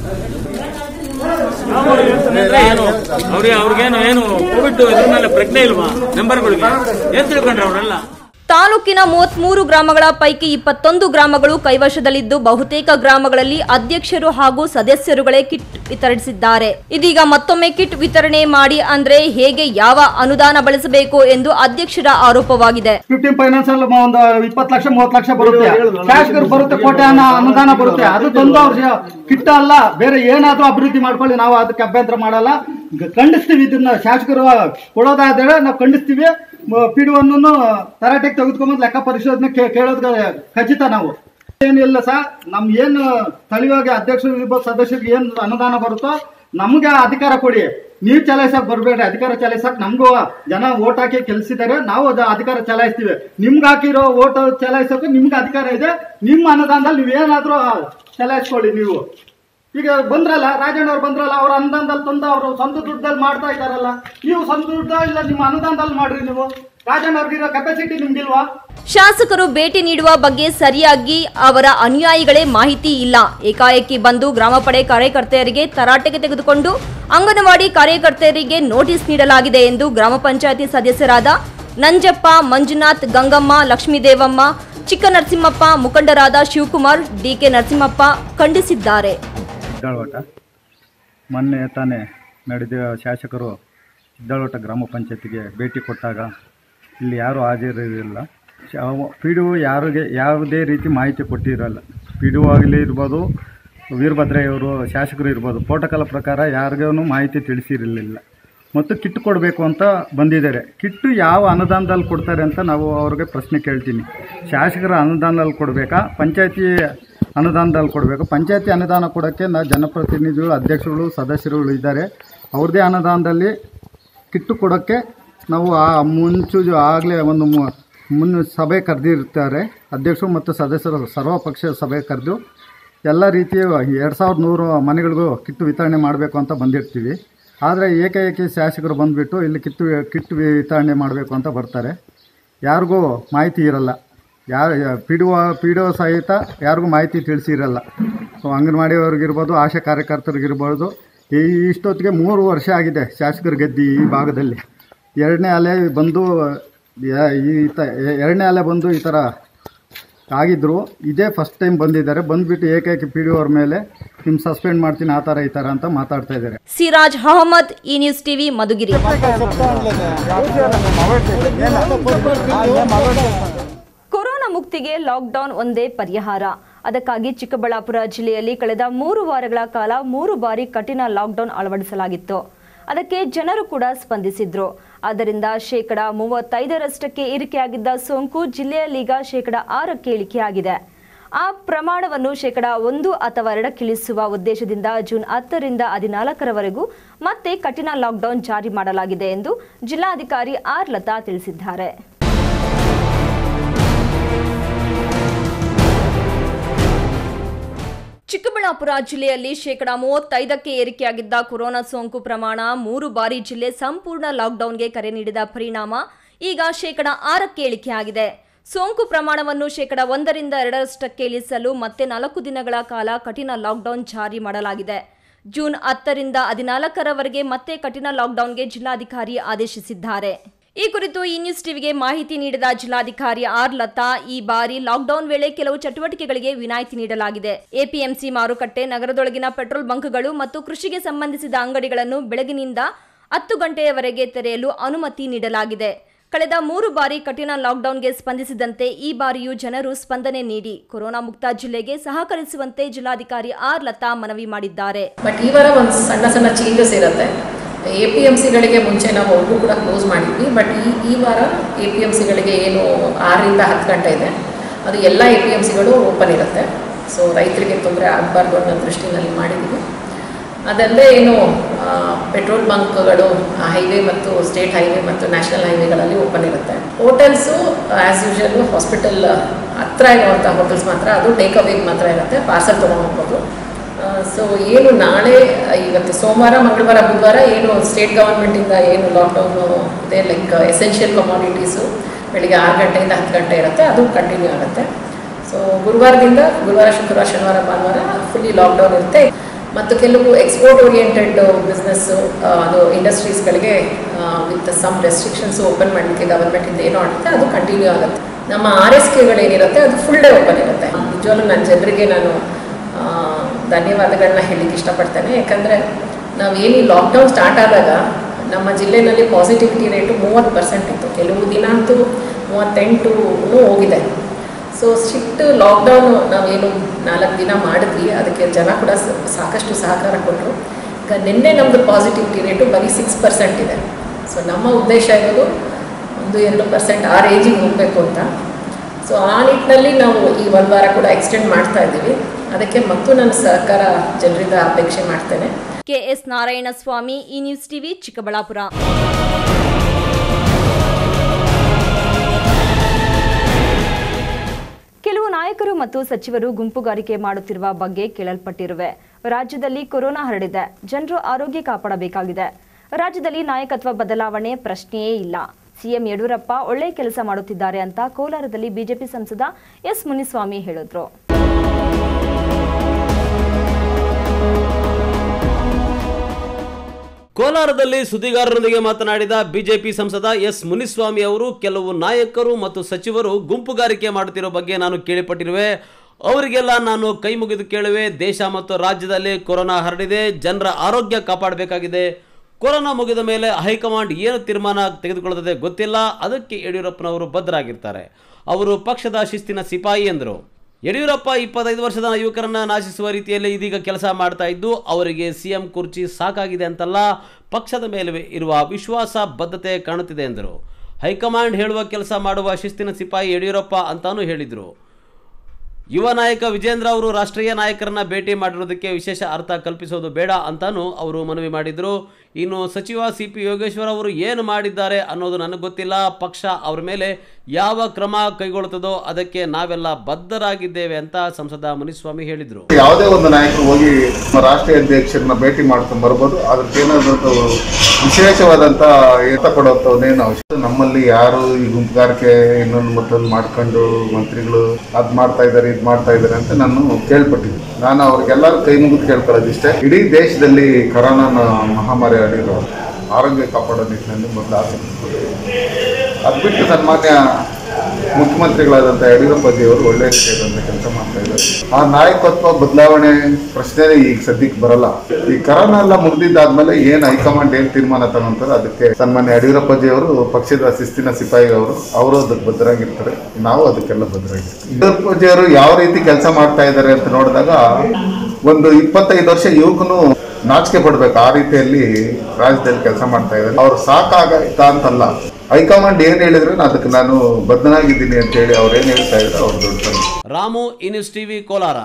ಅಂದ್ರೆ ಏನು ಅವ್ರಿಗೆ ಅವ್ರಿಗೇನು ಏನು ಕೋವಿಡ್ ಇದ್ರ ಮೇಲೆ ಪ್ರಜ್ಞೆ ಇಲ್ವಾ ಮೆಂಬರ್ಗಳಿಗೆ ಏನ್ ತಿಳ್ಕೊಂಡ್ರೆ ಅವರೆಲ್ಲ ತಾಲೂಕಿನ ಮೂವತ್ಮೂರು ಗ್ರಾಮಗಳ ಪೈಕಿ ಇಪ್ಪತ್ತೊಂದು ಗ್ರಾಮಗಳು ಕೈವಶದಲ್ಲಿದ್ದು ಬಹುತೇಕ ಗ್ರಾಮಗಳಲ್ಲಿ ಅಧ್ಯಕ್ಷರು ಹಾಗೂ ಸದಸ್ಯರುಗಳೇ ಕಿಟ್ ವಿತರಿಸಿದ್ದಾರೆ ಇದೀಗ ಮತ್ತೊಮ್ಮೆ ಕಿಟ್ ವಿತರಣೆ ಮಾಡಿ ಅಂದ್ರೆ ಹೇಗೆ ಯಾವ ಅನುದಾನ ಬಳಸಬೇಕು ಎಂದು ಅಧ್ಯಕ್ಷರ ಆರೋಪವಾಗಿದೆ ಫಿಫ್ಟೀನ್ ಫೈನಾನ್ಸ್ ಅಲ್ಲಿ ಒಂದು ಇಪ್ಪತ್ತು ಲಕ್ಷ ಮೂವತ್ತು ಲಕ್ಷ ಬರುತ್ತೆ ಶಾಸಕರು ಬರುತ್ತೆ ಕೋಟೆ ಅನ್ನ ಅನುದಾನ ಬರುತ್ತೆ ಅದು ತಂದು ಅವ್ರ ಕಿಟ್ಟ ಅಲ್ಲ ಬೇರೆ ಏನಾದ್ರೂ ಅಭಿವೃದ್ಧಿ ಮಾಡ್ಕೊಳ್ಳಿ ನಾವು ಅದಕ್ಕೆ ಅಭ್ಯಂತರ ಮಾಡಲ್ಲ ಗ- ಖಂಡಿಸ್ತೀವಿ ಇದನ್ನ ಶಾಸಕರು ಕೊಡೋದಾದ್ರೆ ನಾವು ಖಂಡಿಸ್ತೀವಿ ಪಿಡುವನ್ನು ತರಾಟೆಗೆ ತೆಗೆದುಕೊಂಬಂದು ಲೆಕ್ಕ ಪರಿಶೋಧನೆ ಕೇ- ಕೇಳೋದು ಖಚಿತ ನಾವು ಏನಿಲ್ಲ ಸರ್ ನಮ್ ಏನು ಸ್ಥಳೀಯವಾಗಿ ಅಧ್ಯಕ್ಷರು ಇರ್ಬೋದು ಸದಸ್ಯರಿಗೆ ಏನ್ ಅನುದಾನ ಬರುತ್ತೋ ನಮ್ಗೆ ಅಧಿಕಾರ ಕೊಡಿ ನೀವು ಚಲಾಯಿಸಕ್ ಬರ್ಬೇಡ್ರಿ ಅಧಿಕಾರ ಚಲಾಯಿಸಕ್ ನಮಗೂ ಜನ ಓಟ್ ಹಾಕಿ ಕೆಲ್ಸಿದ್ದಾರೆ ನಾವು ಅದು ಅಧಿಕಾರ ಚಲಾಯಿಸ್ತೀವಿ ನಿಮ್ಗೆ ಹಾಕಿರೋ ಓಟ್ ಚಲಾಯಿಸೋಕೆ ನಿಮ್ಗೆ ಅಧಿಕಾರ ಇದೆ ನಿಮ್ಮ ಅನುದಾನದಲ್ಲಿ ನೀವೇನಾದ್ರೂ ಚಲಾಯಿಸ್ಕೊಳ್ಳಿ ನೀವು ಈಗ ಬಂದ್ರಲ್ಲ ರಾಜಣ್ಣ ಅವ್ರು ಬಂದ್ರಲ್ಲ ಅವ್ರ ಅನುದಾನದಲ್ಲಿ ತಂದು ಅವರು ಸ್ವಂತ ದುಡ್ಡಲ್ಲಿ ಮಾಡ್ತಾ ಇದ್ದಾರಲ್ಲ ನೀವು ಸ್ವಂತ ದುಡ್ಡ ಇಲ್ಲ ನಿಮ್ಮ ಅನುದಾನದಲ್ಲಿ ಮಾಡ್ರಿ ನೀವು ರಾಜಣ್ಣ ಅವ್ರಿಗಿರೋ ಕೆಪಾಸಿಟಿ ನಿಮ್ಗಿಲ್ವಾ ಶಾಸಕರು ಭೇಟಿ ನೀಡುವ ಬಗ್ಗೆ ಸರಿಯಾಗಿ ಅವರ ಅನುಯಾಯಿಗಳೇ ಮಾಹಿತಿ ಇಲ್ಲ ಏಕಾಏಕಿ ಬಂದು ಗ್ರಾಮ ಪಡೆ ಕಾರ್ಯಕರ್ತೆಯರಿಗೆ ತರಾಟೆಗೆ ತೆಗೆದುಕೊಂಡು ಅಂಗನವಾಡಿ ಕಾರ್ಯಕರ್ತೆಯರಿಗೆ ನೋಟಿಸ್ ನೀಡಲಾಗಿದೆ ಎಂದು ಗ್ರಾಮ ಪಂಚಾಯತಿ ಸದಸ್ಯರಾದ ನಂಜಪ್ಪ ಮಂಜುನಾಥ್ ಗಂಗಮ್ಮ ಲಕ್ಷ್ಮೀದೇವಮ್ಮ ಚಿಕ್ಕ ನರಸಿಂಹಪ್ಪ ಮುಖಂಡರಾದ ಶಿವಕುಮಾರ್ ಡಿಕೆ ನರಸಿಂಹಪ್ಪ ಖಂಡಿಸಿದ್ದಾರೆ ಸಿದ್ದಾಳವಟ ಮೊನ್ನೆ ತಾನೇ ನಡೆದ ಶಾಸಕರು ಸಿದ್ದಾಳವಟ ಗ್ರಾಮ ಪಂಚಾಯತಿಗೆ ಭೇಟಿ ಕೊಟ್ಟಾಗ ಇಲ್ಲಿ ಯಾರೂ ಹಾಜರಿರಲಿಲ್ಲ ಪಿ ಡಿ ಒ ಯಾರಿಗೆ ಯಾವುದೇ ರೀತಿ ಮಾಹಿತಿ ಕೊಟ್ಟಿರಲ್ಲ ಪಿ ಡಿ ಒ ಆಗಲಿ ಇರ್ಬೋದು ವೀರಭದ್ರಯ್ಯವರು ಶಾಸಕರು ಇರ್ಬೋದು ಪ್ರೋಟೋಕಾಲ್ ಪ್ರಕಾರ ಯಾರಿಗೂ ಮಾಹಿತಿ ತಿಳಿಸಿರಲಿಲ್ಲ ಮತ್ತು ಕಿಟ್ ಕೊಡಬೇಕು ಅಂತ ಬಂದಿದ್ದಾರೆ ಕಿಟ್ಟು ಯಾವ ಅನುದಾನದಲ್ಲಿ ಕೊಡ್ತಾರೆ ಅಂತ ನಾವು ಅವ್ರಿಗೆ ಪ್ರಶ್ನೆ ಕೇಳ್ತೀನಿ ಶಾಸಕರ ಅನುದಾನದಲ್ಲಿ ಕೊಡಬೇಕಾ ಪಂಚಾಯತಿ ಅನುದಾನದಲ್ಲಿ ಕೊಡಬೇಕು ಪಂಚಾಯತಿ ಅನುದಾನ ಕೊಡೋಕ್ಕೆ ನಾವು ಜನಪ್ರತಿನಿಧಿಗಳು ಅಧ್ಯಕ್ಷರುಗಳು ಸದಸ್ಯರುಗಳು ಇದ್ದಾರೆ ಅವ್ರದ್ದೇ ಅನುದಾನದಲ್ಲಿ ಕಿಟ್ಟು ಕೊಡೋಕ್ಕೆ ನಾವು ಆ ಮುಂಚು ಆಗಲೇ ಒಂದು ಮು- ಮುನ್ನ ಸಭೆ ಕರೆದಿರ್ತಾರೆ ಅಧ್ಯಕ್ಷರು ಮತ್ತು ಸದಸ್ಯರು ಸರ್ವಪಕ್ಷ ಸಭೆ ಕರೆದು ಎಲ್ಲ ರೀತಿಯ ಎರಡು ಸಾವಿರದ ನೂರು ಮನೆಗಳಿಗೂ ಕಿಟ್ಟು ವಿತರಣೆ ಮಾಡಬೇಕು ಅಂತ ಬಂದಿರ್ತೀವಿ ಆದರೆ ಏಕಾಏಕಿ ಶಾಸಕರು ಬಂದುಬಿಟ್ಟು ಇಲ್ಲಿ ಕಿತ್ತು ಕಿಟ್ ವಿತರಣೆ ಮಾಡಬೇಕು ಅಂತ ಬರ್ತಾರೆ ಯಾರಿಗೂ ಮಾಹಿತಿ ಇರಲ್ಲ ಯಾರು P D O P D O ಸಹಿತ ಯಾರಿಗೂ ಮಾಹಿತಿ ತಿಳಿಸಿರಲ್ಲ ಸೊ ಅಂಗನವಾಡಿಯವ್ರಿಗಿರ್ಬೋದು ಆಶಾ ಕಾರ್ಯಕರ್ತರಿಗಿರ್ಬೋದು ಈ ಇಷ್ಟೊತ್ತಿಗೆ ಮೂರು ವರ್ಷ ಆಗಿದೆ ಶಾಸಕರ ಗೆದ್ದಿ ಈ ಭಾಗದಲ್ಲಿ ಎರಡನೇ ಅಲೆ ಬಂದು ಯ- ಈ ತ ಎರಡನೇ ಅಲೆ ಬಂದು ಈ ಥರ ಆಗಿದ್ರು ಇದೇ ಫಸ್ಟ್ ಟೈಮ್ ಬಂದಿದ್ದಾರೆ ಬಂದುಬಿಟ್ಟು ಏಕೈಕ ಪಿ ಡಿ ಅವ್ರ ಮೇಲೆ ನಿಮ್ಮ ಸಸ್ಪೆಂಡ್ ಮಾಡ್ತೀನಿ ಆ ಥರ ಈ ಥರ ಅಂತ ಮಾತಾಡ್ತಾ ಇದ್ದಾರೆ Siraj Ahmed E news TV Madhugiri corona ಮುಕ್ತಿಗೆ ಲಾಕ್ಡೌನ್ ಒಂದೇ ಪರಿಹಾರ ಅದಕ್ಕಾಗಿ ಚಿಕ್ಕಬಳ್ಳಾಪುರ ಜಿಲ್ಲೆಯಲ್ಲಿ ಕಳೆದ ಮೂರು ವಾರಗಳ ಕಾಲ ಮೂರು ಬಾರಿ ಕಠಿಣ ಲಾಕ್ಡೌನ್ ಅಳವಡಿಸಲಾಗಿತ್ತು ಅದಕ್ಕೆ ಜನರು ಕೂಡ ಸ್ಪಂದಿಸಿದ್ರು ಆದ್ದರಿಂದ ಶೇಕಡ ಮೂವತ್ತೈದರಷ್ಟಕ್ಕೆ ಏರಿಕೆಯಾಗಿದ್ದ ಸೋಂಕು ಜಿಲ್ಲೆಯಲ್ಲೀಗ ಶೇಕಡ ಆರಕ್ಕೆ ಇಳಿಕೆಯಾಗಿದೆ ಆ ಪ್ರಮಾಣವನ್ನು ಶೇಕಡ ಒಂದು ಅಥವಾ ಎರಡಕ್ಕಿಳಿಸುವ ಉದ್ದೇಶದಿಂದ ಜೂನ್ ಹತ್ತರಿಂದ ಹದಿನಾಲ್ಕರವರೆಗೂ ಮತ್ತೆ ಕಠಿಣ ಲಾಕ್ಡೌನ್ ಜಾರಿ ಮಾಡಲಾಗಿದೆ ಎಂದು ಜಿಲ್ಲಾಧಿಕಾರಿ ಆರ್ ಲತಾ ತಿಳಿಸಿದ್ದಾರೆ ಚಿಕ್ಕಬಳ್ಳಾಪುರ ಜಿಲ್ಲೆಯಲ್ಲಿ ಶೇಕಡ ಮೂವತ್ತೈದಕ್ಕೆ ಏರಿಕೆಯಾಗಿದ್ದ ಕೊರೋನಾ ಸೋಂಕು ಪ್ರಮಾಣ ಮೂರು ಬಾರಿ ಜಿಲ್ಲೆ ಸಂಪೂರ್ಣ ಲಾಕ್ಡೌನ್ಗೆ ಕರೆ ನೀಡಿದ ಪರಿಣಾಮ ಈಗ ಶೇಕಡ ಆರಕ್ಕೆ ಇಳಿಕೆಯಾಗಿದೆ ಸೋಂಕು ಪ್ರಮಾಣವನ್ನು ಶೇಕಡ ಒಂದರಿಂದ ಎರಡರಷ್ಟಕ್ಕೆ ಇಳಿಸಲು ಮತ್ತೆ ನಾಲ್ಕು ದಿನಗಳ ಕಾಲ ಕಠಿಣ ಲಾಕ್ಡೌನ್ ಜಾರಿ ಮಾಡಲಾಗಿದೆ ಜೂನ್ ಹತ್ತರಿಂದ ಹದಿನಾಲ್ಕರವರೆಗೆ ಮತ್ತೆ ಕಠಿಣ ಲಾಕ್ಡೌನ್ಗೆ ಜಿಲ್ಲಾಧಿಕಾರಿ ಆದೇಶಿಸಿದ್ದಾರೆ ಈ ಕುರಿತು ಈ ನ್ಯೂಸ್ ಟಿವಿಗೆ ಮಾಹಿತಿ ನೀಡಿದ ಜಿಲ್ಲಾಧಿಕಾರಿ ಆರ್ ಲತಾ ಈ ಬಾರಿ ಲಾಕ್ಡೌನ್ ವೇಳೆ ಕೆಲವು ಚಟುವಟಿಕೆಗಳಿಗೆ ವಿನಾಯಿತಿ ನೀಡಲಾಗಿದೆ ಎಪಿಎಂಸಿ ಮಾರುಕಟ್ಟೆ ನಗರದೊಳಗಿನ ಪೆಟ್ರೋಲ್ ಬಂಕ್ಗಳು ಮತ್ತು ಕೃಷಿಗೆ ಸಂಬಂಧಿಸಿದ ಅಂಗಡಿಗಳನ್ನು ಬೆಳಗಿನಿಂದ ಹತ್ತು ಗಂಟೆಯವರೆಗೆ ತೆರೆಯಲು ಅನುಮತಿ ನೀಡಲಾಗಿದೆ ಕಳೆದ ಮೂರು ಬಾರಿ ಕಠಿಣ ಲಾಕ್ಡೌನ್ಗೆ ಸ್ಪಂದಿಸಿದಂತೆ ಈ ಬಾರಿಯೂ ಜನರು ಸ್ಪಂದನೆ ನೀಡಿ ಕೊರೋನಾ ಮುಕ್ತ ಜಿಲ್ಲೆಗೆ ಸಹಕರಿಸುವಂತೆ ಜಿಲ್ಲಾಧಿಕಾರಿ ಆರ್ ಲತಾ ಮನವಿ ಮಾಡಿದ್ದಾರೆ ಬಟ್ ಈ ವಾರ ಒಂದು ಸಣ್ಣ ಸಣ್ಣ ಚೇಂಜಸ್ ಇರುತ್ತೆ ಎ ಪಿ ಎಮ್ ಸಿಗಳಿಗೆ ಮುಂಚೆ ನಾವು ಅವ್ರಿಗೂ ಕೂಡ ಕ್ಲೋಸ್ ಮಾಡಿದ್ವಿ ಬಟ್ ಈ ಈ ವಾರ ಎ ಪಿ ಎಮ್ ಸಿಗಳಿಗೆ ಏನು ಆರರಿಂದ ಹತ್ತು ಗಂಟೆ ಇದೆ ಅದು ಎಲ್ಲ ಎ ಪಿ ಎಮ್ ಸಿಗಳು ಓಪನ್ ಇರುತ್ತೆ ಸೊ ರೈತರಿಗೆ ತೊಂದರೆ ಆಗಬಾರ್ದು ಅನ್ನೋ ದೃಷ್ಟಿನಲ್ಲಿ ಮಾಡಿದ್ದೀವಿ ಅದಲ್ಲದೆ ಏನು ಪೆಟ್ರೋಲ್ ಬಂಕ್ಗಳು ಹೈವೇ ಮತ್ತು ಸ್ಟೇಟ್ ಹೈವೇ ಮತ್ತು ನ್ಯಾಷನಲ್ ಹೈವೇಗಳಲ್ಲಿ ಓಪನ್ ಇರುತ್ತೆ ಹೋಟೆಲ್ಸು ಆ್ಯಸ್ ಯೂಶಲ್ ಹಾಸ್ಪಿಟಲ್ ಹತ್ರ ಇರುವಂಥ ಹೋಟೆಲ್ಸ್ ಮಾತ್ರ ಅದು ಟೇಕ್ ಅವೇಗೆ ಮಾತ್ರ ಇರುತ್ತೆ ಪಾರ್ಸಲ್ ತೊಗೊಂಡು ಹೋಗ್ಬೋದು ಸೊ ಏನು ನಾಳೆ ಇವತ್ತು ಸೋಮವಾರ ಮಂಗಳವಾರ ಬುಧವಾರ ಏನು ಸ್ಟೇಟ್ ಗವರ್ಮೆಂಟಿಂದ ಏನು ಲಾಕ್ಡೌನು ಇದೆ ಲೈಕ್ ಎಸೆನ್ಷಿಯಲ್ ಕಮಾಡಿಟೀಸು ಬೆಳಿಗ್ಗೆ ಆರು ಗಂಟೆಯಿಂದ ಹತ್ತು ಗಂಟೆ ಇರುತ್ತೆ ಅದು ಕಂಟಿನ್ಯೂ ಆಗುತ್ತೆ ಸೊ ಗುರುವಾರದಿಂದ ಗುರುವಾರ ಶುಕ್ರವಾರ ಶನಿವಾರ ಭಾನುವಾರ ಫುಲ್ಲಿ ಲಾಕ್ಡೌನ್ ಇರುತ್ತೆ ಮತ್ತು ಕೆಲವು ಎಕ್ಸ್ಪೋರ್ಟ್ ಓರಿಯೆಂಟೆಡ್ ಬಿಸ್ನೆಸ್ಸು ಅದು ಇಂಡಸ್ಟ್ರೀಸ್ಗಳಿಗೆ ವಿತ್ ಸಮ್ ರೆಸ್ಟ್ರಿಕ್ಷನ್ಸ್ ಓಪನ್ ಮಾಡಲಿಕ್ಕೆ ಗವರ್ಮೆಂಟಿಂದ ಏನು ಆಗುತ್ತೆ ಅದು ಕಂಟಿನ್ಯೂ ಆಗುತ್ತೆ ನಮ್ಮ ಆರ್ ಎಸ್ ಕೆಗಳೇನಿರುತ್ತೆ ಅದು ಫುಲ್ ಡೇ ಓಪನ್ ಇರುತ್ತೆ ನಿಜವಾಗ್ಲೂ ನನ್ನ ಜನರಿಗೆ ನಾನು ಆ, ಧನ್ಯವಾದಗಳನ್ನ ಹೇಳಲಿಕ್ಕೆ ಇಷ್ಟಪಡ್ತೇನೆ ಯಾಕಂದರೆ ನಾವು ಏನು ಈ ಲಾಕ್ಡೌನ್ ಸ್ಟಾರ್ಟ್ ಆದಾಗ ನಮ್ಮ ಜಿಲ್ಲೆಯಲ್ಲಿ ಪಾಸಿಟಿವಿಟಿ ರೇಟು ಮೂವತ್ತು ಪರ್ಸೆಂಟ್ ಇತ್ತು ಕೆಲವು ದಿನ ಅಂತೂ ಮೂವತ್ತೆಂಟು ಹೋಗಿದೆ ಸೊ ಸ್ಟ್ರಿಕ್ಟ್ ಲಾಕ್ಡೌನ್ ನಾವೇನು ನಾಲ್ಕು ದಿನ ಮಾಡಿದ್ವಿ ಅದಕ್ಕೆ ಜನ ಕೂಡ ಸ- ಸಾಕಷ್ಟು ಸಹಕಾರ ಕೊಟ್ಟರು ಈಗ ನಿನ್ನೆ ನಮ್ಮದು ಪಾಸಿಟಿವಿಟಿ ರೇಟು ಬರೀ ಸಿಕ್ಸ್ ಪರ್ಸೆಂಟ್ ಇದೆ ಸೊ ನಮ್ಮ ಉದ್ದೇಶ ಇರೋದು ಒಂದು ಎರಡು ಪರ್ಸೆಂಟ್ ಆ ರೇಂಜಿಗೆ ಹೋಗಬೇಕು ಅಂತ ಸೊ ಆ ನಿಟ್ಟಿನಲ್ಲಿ ನಾವು ಈ ಒಂದು ವಾರ ಕೂಡ ಎಕ್ಸ್ಟೆಂಡ್ ಮಾಡ್ತಾ ಇದ್ದೀವಿ ಅದಕ್ಕೆ ಮತ್ತು ನನ್ನ ಸಹಕಾರ ಜನರಿಂದ ಅಪೇಕ್ಷೆ ಮಾಡ್ತೇನೆ ಕೆಎಸ್ ನಾರಾಯಣಸ್ವಾಮಿ ಈ ನ್ಯೂಸ್ ಟಿವಿ ಚಿಕ್ಕಬಳ್ಳಾಪುರ ಕೆಲವು ನಾಯಕರು ಮತ್ತು ಸಚಿವರು ಗುಂಪುಗಾರಿಕೆ ಮಾಡುತ್ತಿರುವ ಬಗ್ಗೆ ಕೇಳಲ್ಪಟ್ಟಿರುವೆ ರಾಜ್ಯದಲ್ಲಿ ಕೊರೋನಾ ಹರಡಿದೆ ಜನರು ಆರೋಗ್ಯ ಕಾಪಾಡಬೇಕಾಗಿದೆ ರಾಜ್ಯದಲ್ಲಿ ನಾಯಕತ್ವ ಬದಲಾವಣೆ ಪ್ರಶ್ನೆಯೇ ಇಲ್ಲ ಸಿಎಂ ಯಡಿಯೂರಪ್ಪ ಒಳ್ಳೆ ಕೆಲಸ ಮಾಡುತ್ತಿದ್ದಾರೆ ಅಂತ ಕೋಲಾರದಲ್ಲಿ ಬಿಜೆಪಿ ಸಂಸದ ಎಸ್ ಮುನಿಸ್ವಾಮಿ ಹೇಳಿದ್ರು ಕೋಲಾರದಲ್ಲಿ ಸುದ್ದಿಗಾರರೊಂದಿಗೆ ಮಾತನಾಡಿದ ಬಿಜೆಪಿ ಸಂಸದ ಎಸ್ ಮುನಿಸ್ವಾಮಿ ಅವರು ಕೆಲವು ನಾಯಕರು ಮತ್ತು ಸಚಿವರು ಗುಂಪುಗಾರಿಕೆ ಮಾಡುತ್ತಿರೋ ಬಗ್ಗೆ ನಾನು ಕೇಳಿಪಟ್ಟಿರುವೆ ಅವರಿಗೆಲ್ಲ ನಾನು ಕೈ ಮುಗಿದು ಕೇಳುವೆ ದೇಶ ಮತ್ತು ರಾಜ್ಯದಲ್ಲಿ ಕೊರೋನಾ ಹರಡಿದೆ ಜನರ ಆರೋಗ್ಯ ಕಾಪಾಡಬೇಕಾಗಿದೆ ಕೊರೋನಾ ಮುಗಿದ ಮೇಲೆ ಹೈಕಮಾಂಡ್ ಏನು ತೀರ್ಮಾನ ತೆಗೆದುಕೊಳ್ಳುತ್ತದೆ ಗೊತ್ತಿಲ್ಲ ಅದಕ್ಕೆ ಯಡಿಯೂರಪ್ಪನವರು ಬದ್ಧರಾಗಿರ್ತಾರೆ ಅವರು ಪಕ್ಷದ ಶಿಸ್ತಿನ ಸಿಪಾಯಿ ಎಂದರು ಯಡಿಯೂರಪ್ಪ ಇಪ್ಪತ್ತೈದು ವರ್ಷದ ಯುವಕರನ್ನ ನಾಶಿಸುವ ರೀತಿಯಲ್ಲಿ ಇದೀಗ ಕೆಲಸ ಮಾಡ್ತಾ ಇದ್ದು ಅವರಿಗೆ ಸಿಎಂ ಕುರ್ಚಿ ಸಾಕಾಗಿದೆ ಅಂತಲ್ಲ ಪಕ್ಷದ ಮೇಲೆ ಇರುವ ವಿಶ್ವಾಸ ಬದ್ಧತೆ ಕಾಣುತ್ತಿದೆ ಎಂದರು ಹೈಕಮಾಂಡ್ ಹೇಳುವ ಕೆಲಸ ಮಾಡುವ ಶಿಸ್ತಿನ ಸಿಪಾಯಿ ಯಡಿಯೂರಪ್ಪ ಅಂತಾನೂ ಹೇಳಿದರು ಯುವ ನಾಯಕ ವಿಜೇಂದ್ರ ಅವರು ರಾಷ್ಟ್ರೀಯ ನಾಯಕರನ್ನ ಭೇಟಿ ಮಾಡಿರೋದಕ್ಕೆ ವಿಶೇಷ ಅರ್ಥ ಕಲ್ಪಿಸೋದು ಬೇಡ ಅಂತಾನೂ ಅವರು ಮನವಿ ಮಾಡಿದರು ಇನ್ನು ಸಚಿವ ಸಿ ಪಿ ಯೋಗೇಶ್ವರ್ ಅವರು ಏನು ಮಾಡಿದ್ದಾರೆ ಅನ್ನೋದು ನನಗೆ ಗೊತ್ತಿಲ್ಲ ಪಕ್ಷ ಅವರ ಮೇಲೆ ಯಾವ ಕ್ರಮ ಕೈಗೊಳ್ಳುತ್ತದೋ ಅದಕ್ಕೆ ನಾವೆಲ್ಲ ಬದ್ಧರಾಗಿದ್ದೇವೆ ಅಂತ ಸಂಸದ ಮುನಿಸ್ವಾಮಿ ಹೇಳಿದರು ಯಾವುದೇ ಒಂದು ನಾಯಕರು ಹೋಗಿ ನಮ್ಮ ರಾಷ್ಟ್ರೀಯ ಅಧ್ಯಕ್ಷರನ್ನ ಭೇಟಿ ಮಾಡ್ಕೊಂಡು ಬರ್ಬೋದು ಅದಕ್ಕೆ ಏನಾದ್ರು ವಿಶೇಷವಾದಂತ ಏತ ಕೊಡುವಂಥದ್ದೇನು ಅವಶ್ಯಕ ನಮ್ಮಲ್ಲಿ ಯಾರು ಈ ಗುಂಪುಗಾರಿಕೆ ಇನ್ನೊಂದು ಮತ್ತೊಂದು ಮಾಡ್ಕೊಂಡು ಮಂತ್ರಿಗಳು ಅದ್ ಮಾಡ್ತಾ ಇದ್ದಾರೆ ಇದ್ ಮಾಡ್ತಾ ಇದ್ದಾರೆ ಅಂತ ನಾನು ಕೇಳ್ಪಟ್ಟಿದ್ದೆ ನಾನು ಅವ್ರಿಗೆಲ್ಲರೂ ಕೈ ಮುಗಿದು ಕೇಳ್ಕೊಳ್ಳೋದು ಇಷ್ಟೇ ಇಡೀ ದೇಶದಲ್ಲಿ ಕರೋನಾ ಮಹಾಮಾರಿ ಹರಡಿರೋ ಆರೋಗ್ಯ ಕಾಪಾಡೋ ನಿಟ್ಟಿನಲ್ಲಿ ಮೊದಲು ಆಸಕ್ತಿ ಅದು ಬಿಟ್ಟು ಸನ್ಮಾನ್ಯ ಮುಖ್ಯಮಂತ್ರಿಗಳಾದಂಥ ಯಡಿಯೂರಪ್ಪಜಿಯವರು ಒಳ್ಳೆಯ ರೀತಿಯಾದಂಥ ಕೆಲಸ ಮಾಡ್ತಾ ಇದ್ದಾರೆ ಆ ನಾಯಕತ್ವ ಬದಲಾವಣೆ ಪ್ರಶ್ನೆನೇ ಈಗ ಸದ್ಯಕ್ಕೆ ಬರಲ್ಲ ಈ ಕರೋನಾ ಎಲ್ಲ ಮುಗ್ದಿದ್ದಾದ್ಮೇಲೆ ಏನ್ ಹೈಕಮಾಂಡ್ ಏನ್ ತೀರ್ಮಾನ ತಗೊಂತಾರೆ ಅದಕ್ಕೆ ಸನ್ಮಾನ್ಯ ಯಡಿಯೂರಪ್ಪಜಿಯವರು ಪಕ್ಷದ ಶಿಸ್ತಿನ ಸಿಪಾಯಿ ಅವರು ಅವರು ಅದಕ್ಕೆ ಬದ್ಧರಾಗಿರ್ತಾರೆ ನಾವು ಅದಕ್ಕೆಲ್ಲ ಬದ್ಧರಾಗಿರ್ತೀವಿ ಯಡಿಯೂರಪ್ಪಜಿಯವರು ಯಾವ ರೀತಿ ಕೆಲಸ ಮಾಡ್ತಾ ಇದ್ದಾರೆ ಅಂತ ನೋಡಿದಾಗ ಒಂದು ಇಪ್ಪತ್ತೈದು ವರ್ಷ ಯುವಕನು ನಾಚಿಕೆ ಪಡ್ಬೇಕು ಆ ರೀತಿಯಲ್ಲಿ ರಾಜ್ಯದಲ್ಲಿ ಕೆಲಸ ಮಾಡ್ತಾ ಇದ್ದಾರೆ ಅವ್ರು ಸಾಕಾಗತ್ತಾ ಅಂತಲ್ಲ ಹೈಕಮಾಂಡ್ ಏನ್ ಹೇಳಿದ್ರೆ ಅದಕ್ಕೆ ನಾನು ಬದ್ಧನಾಗಿದ್ದೀನಿ ಅಂತ ಹೇಳಿ ಅವ್ರು ಏನ್ ಹೇಳ್ತಾ ಇದ್ದಾರೆ ಅವ್ರು ದೊಡ್ಡ ರಾಮು ಇನ್ಯೂಸ್ ಟಿವಿ ಕೋಲಾರ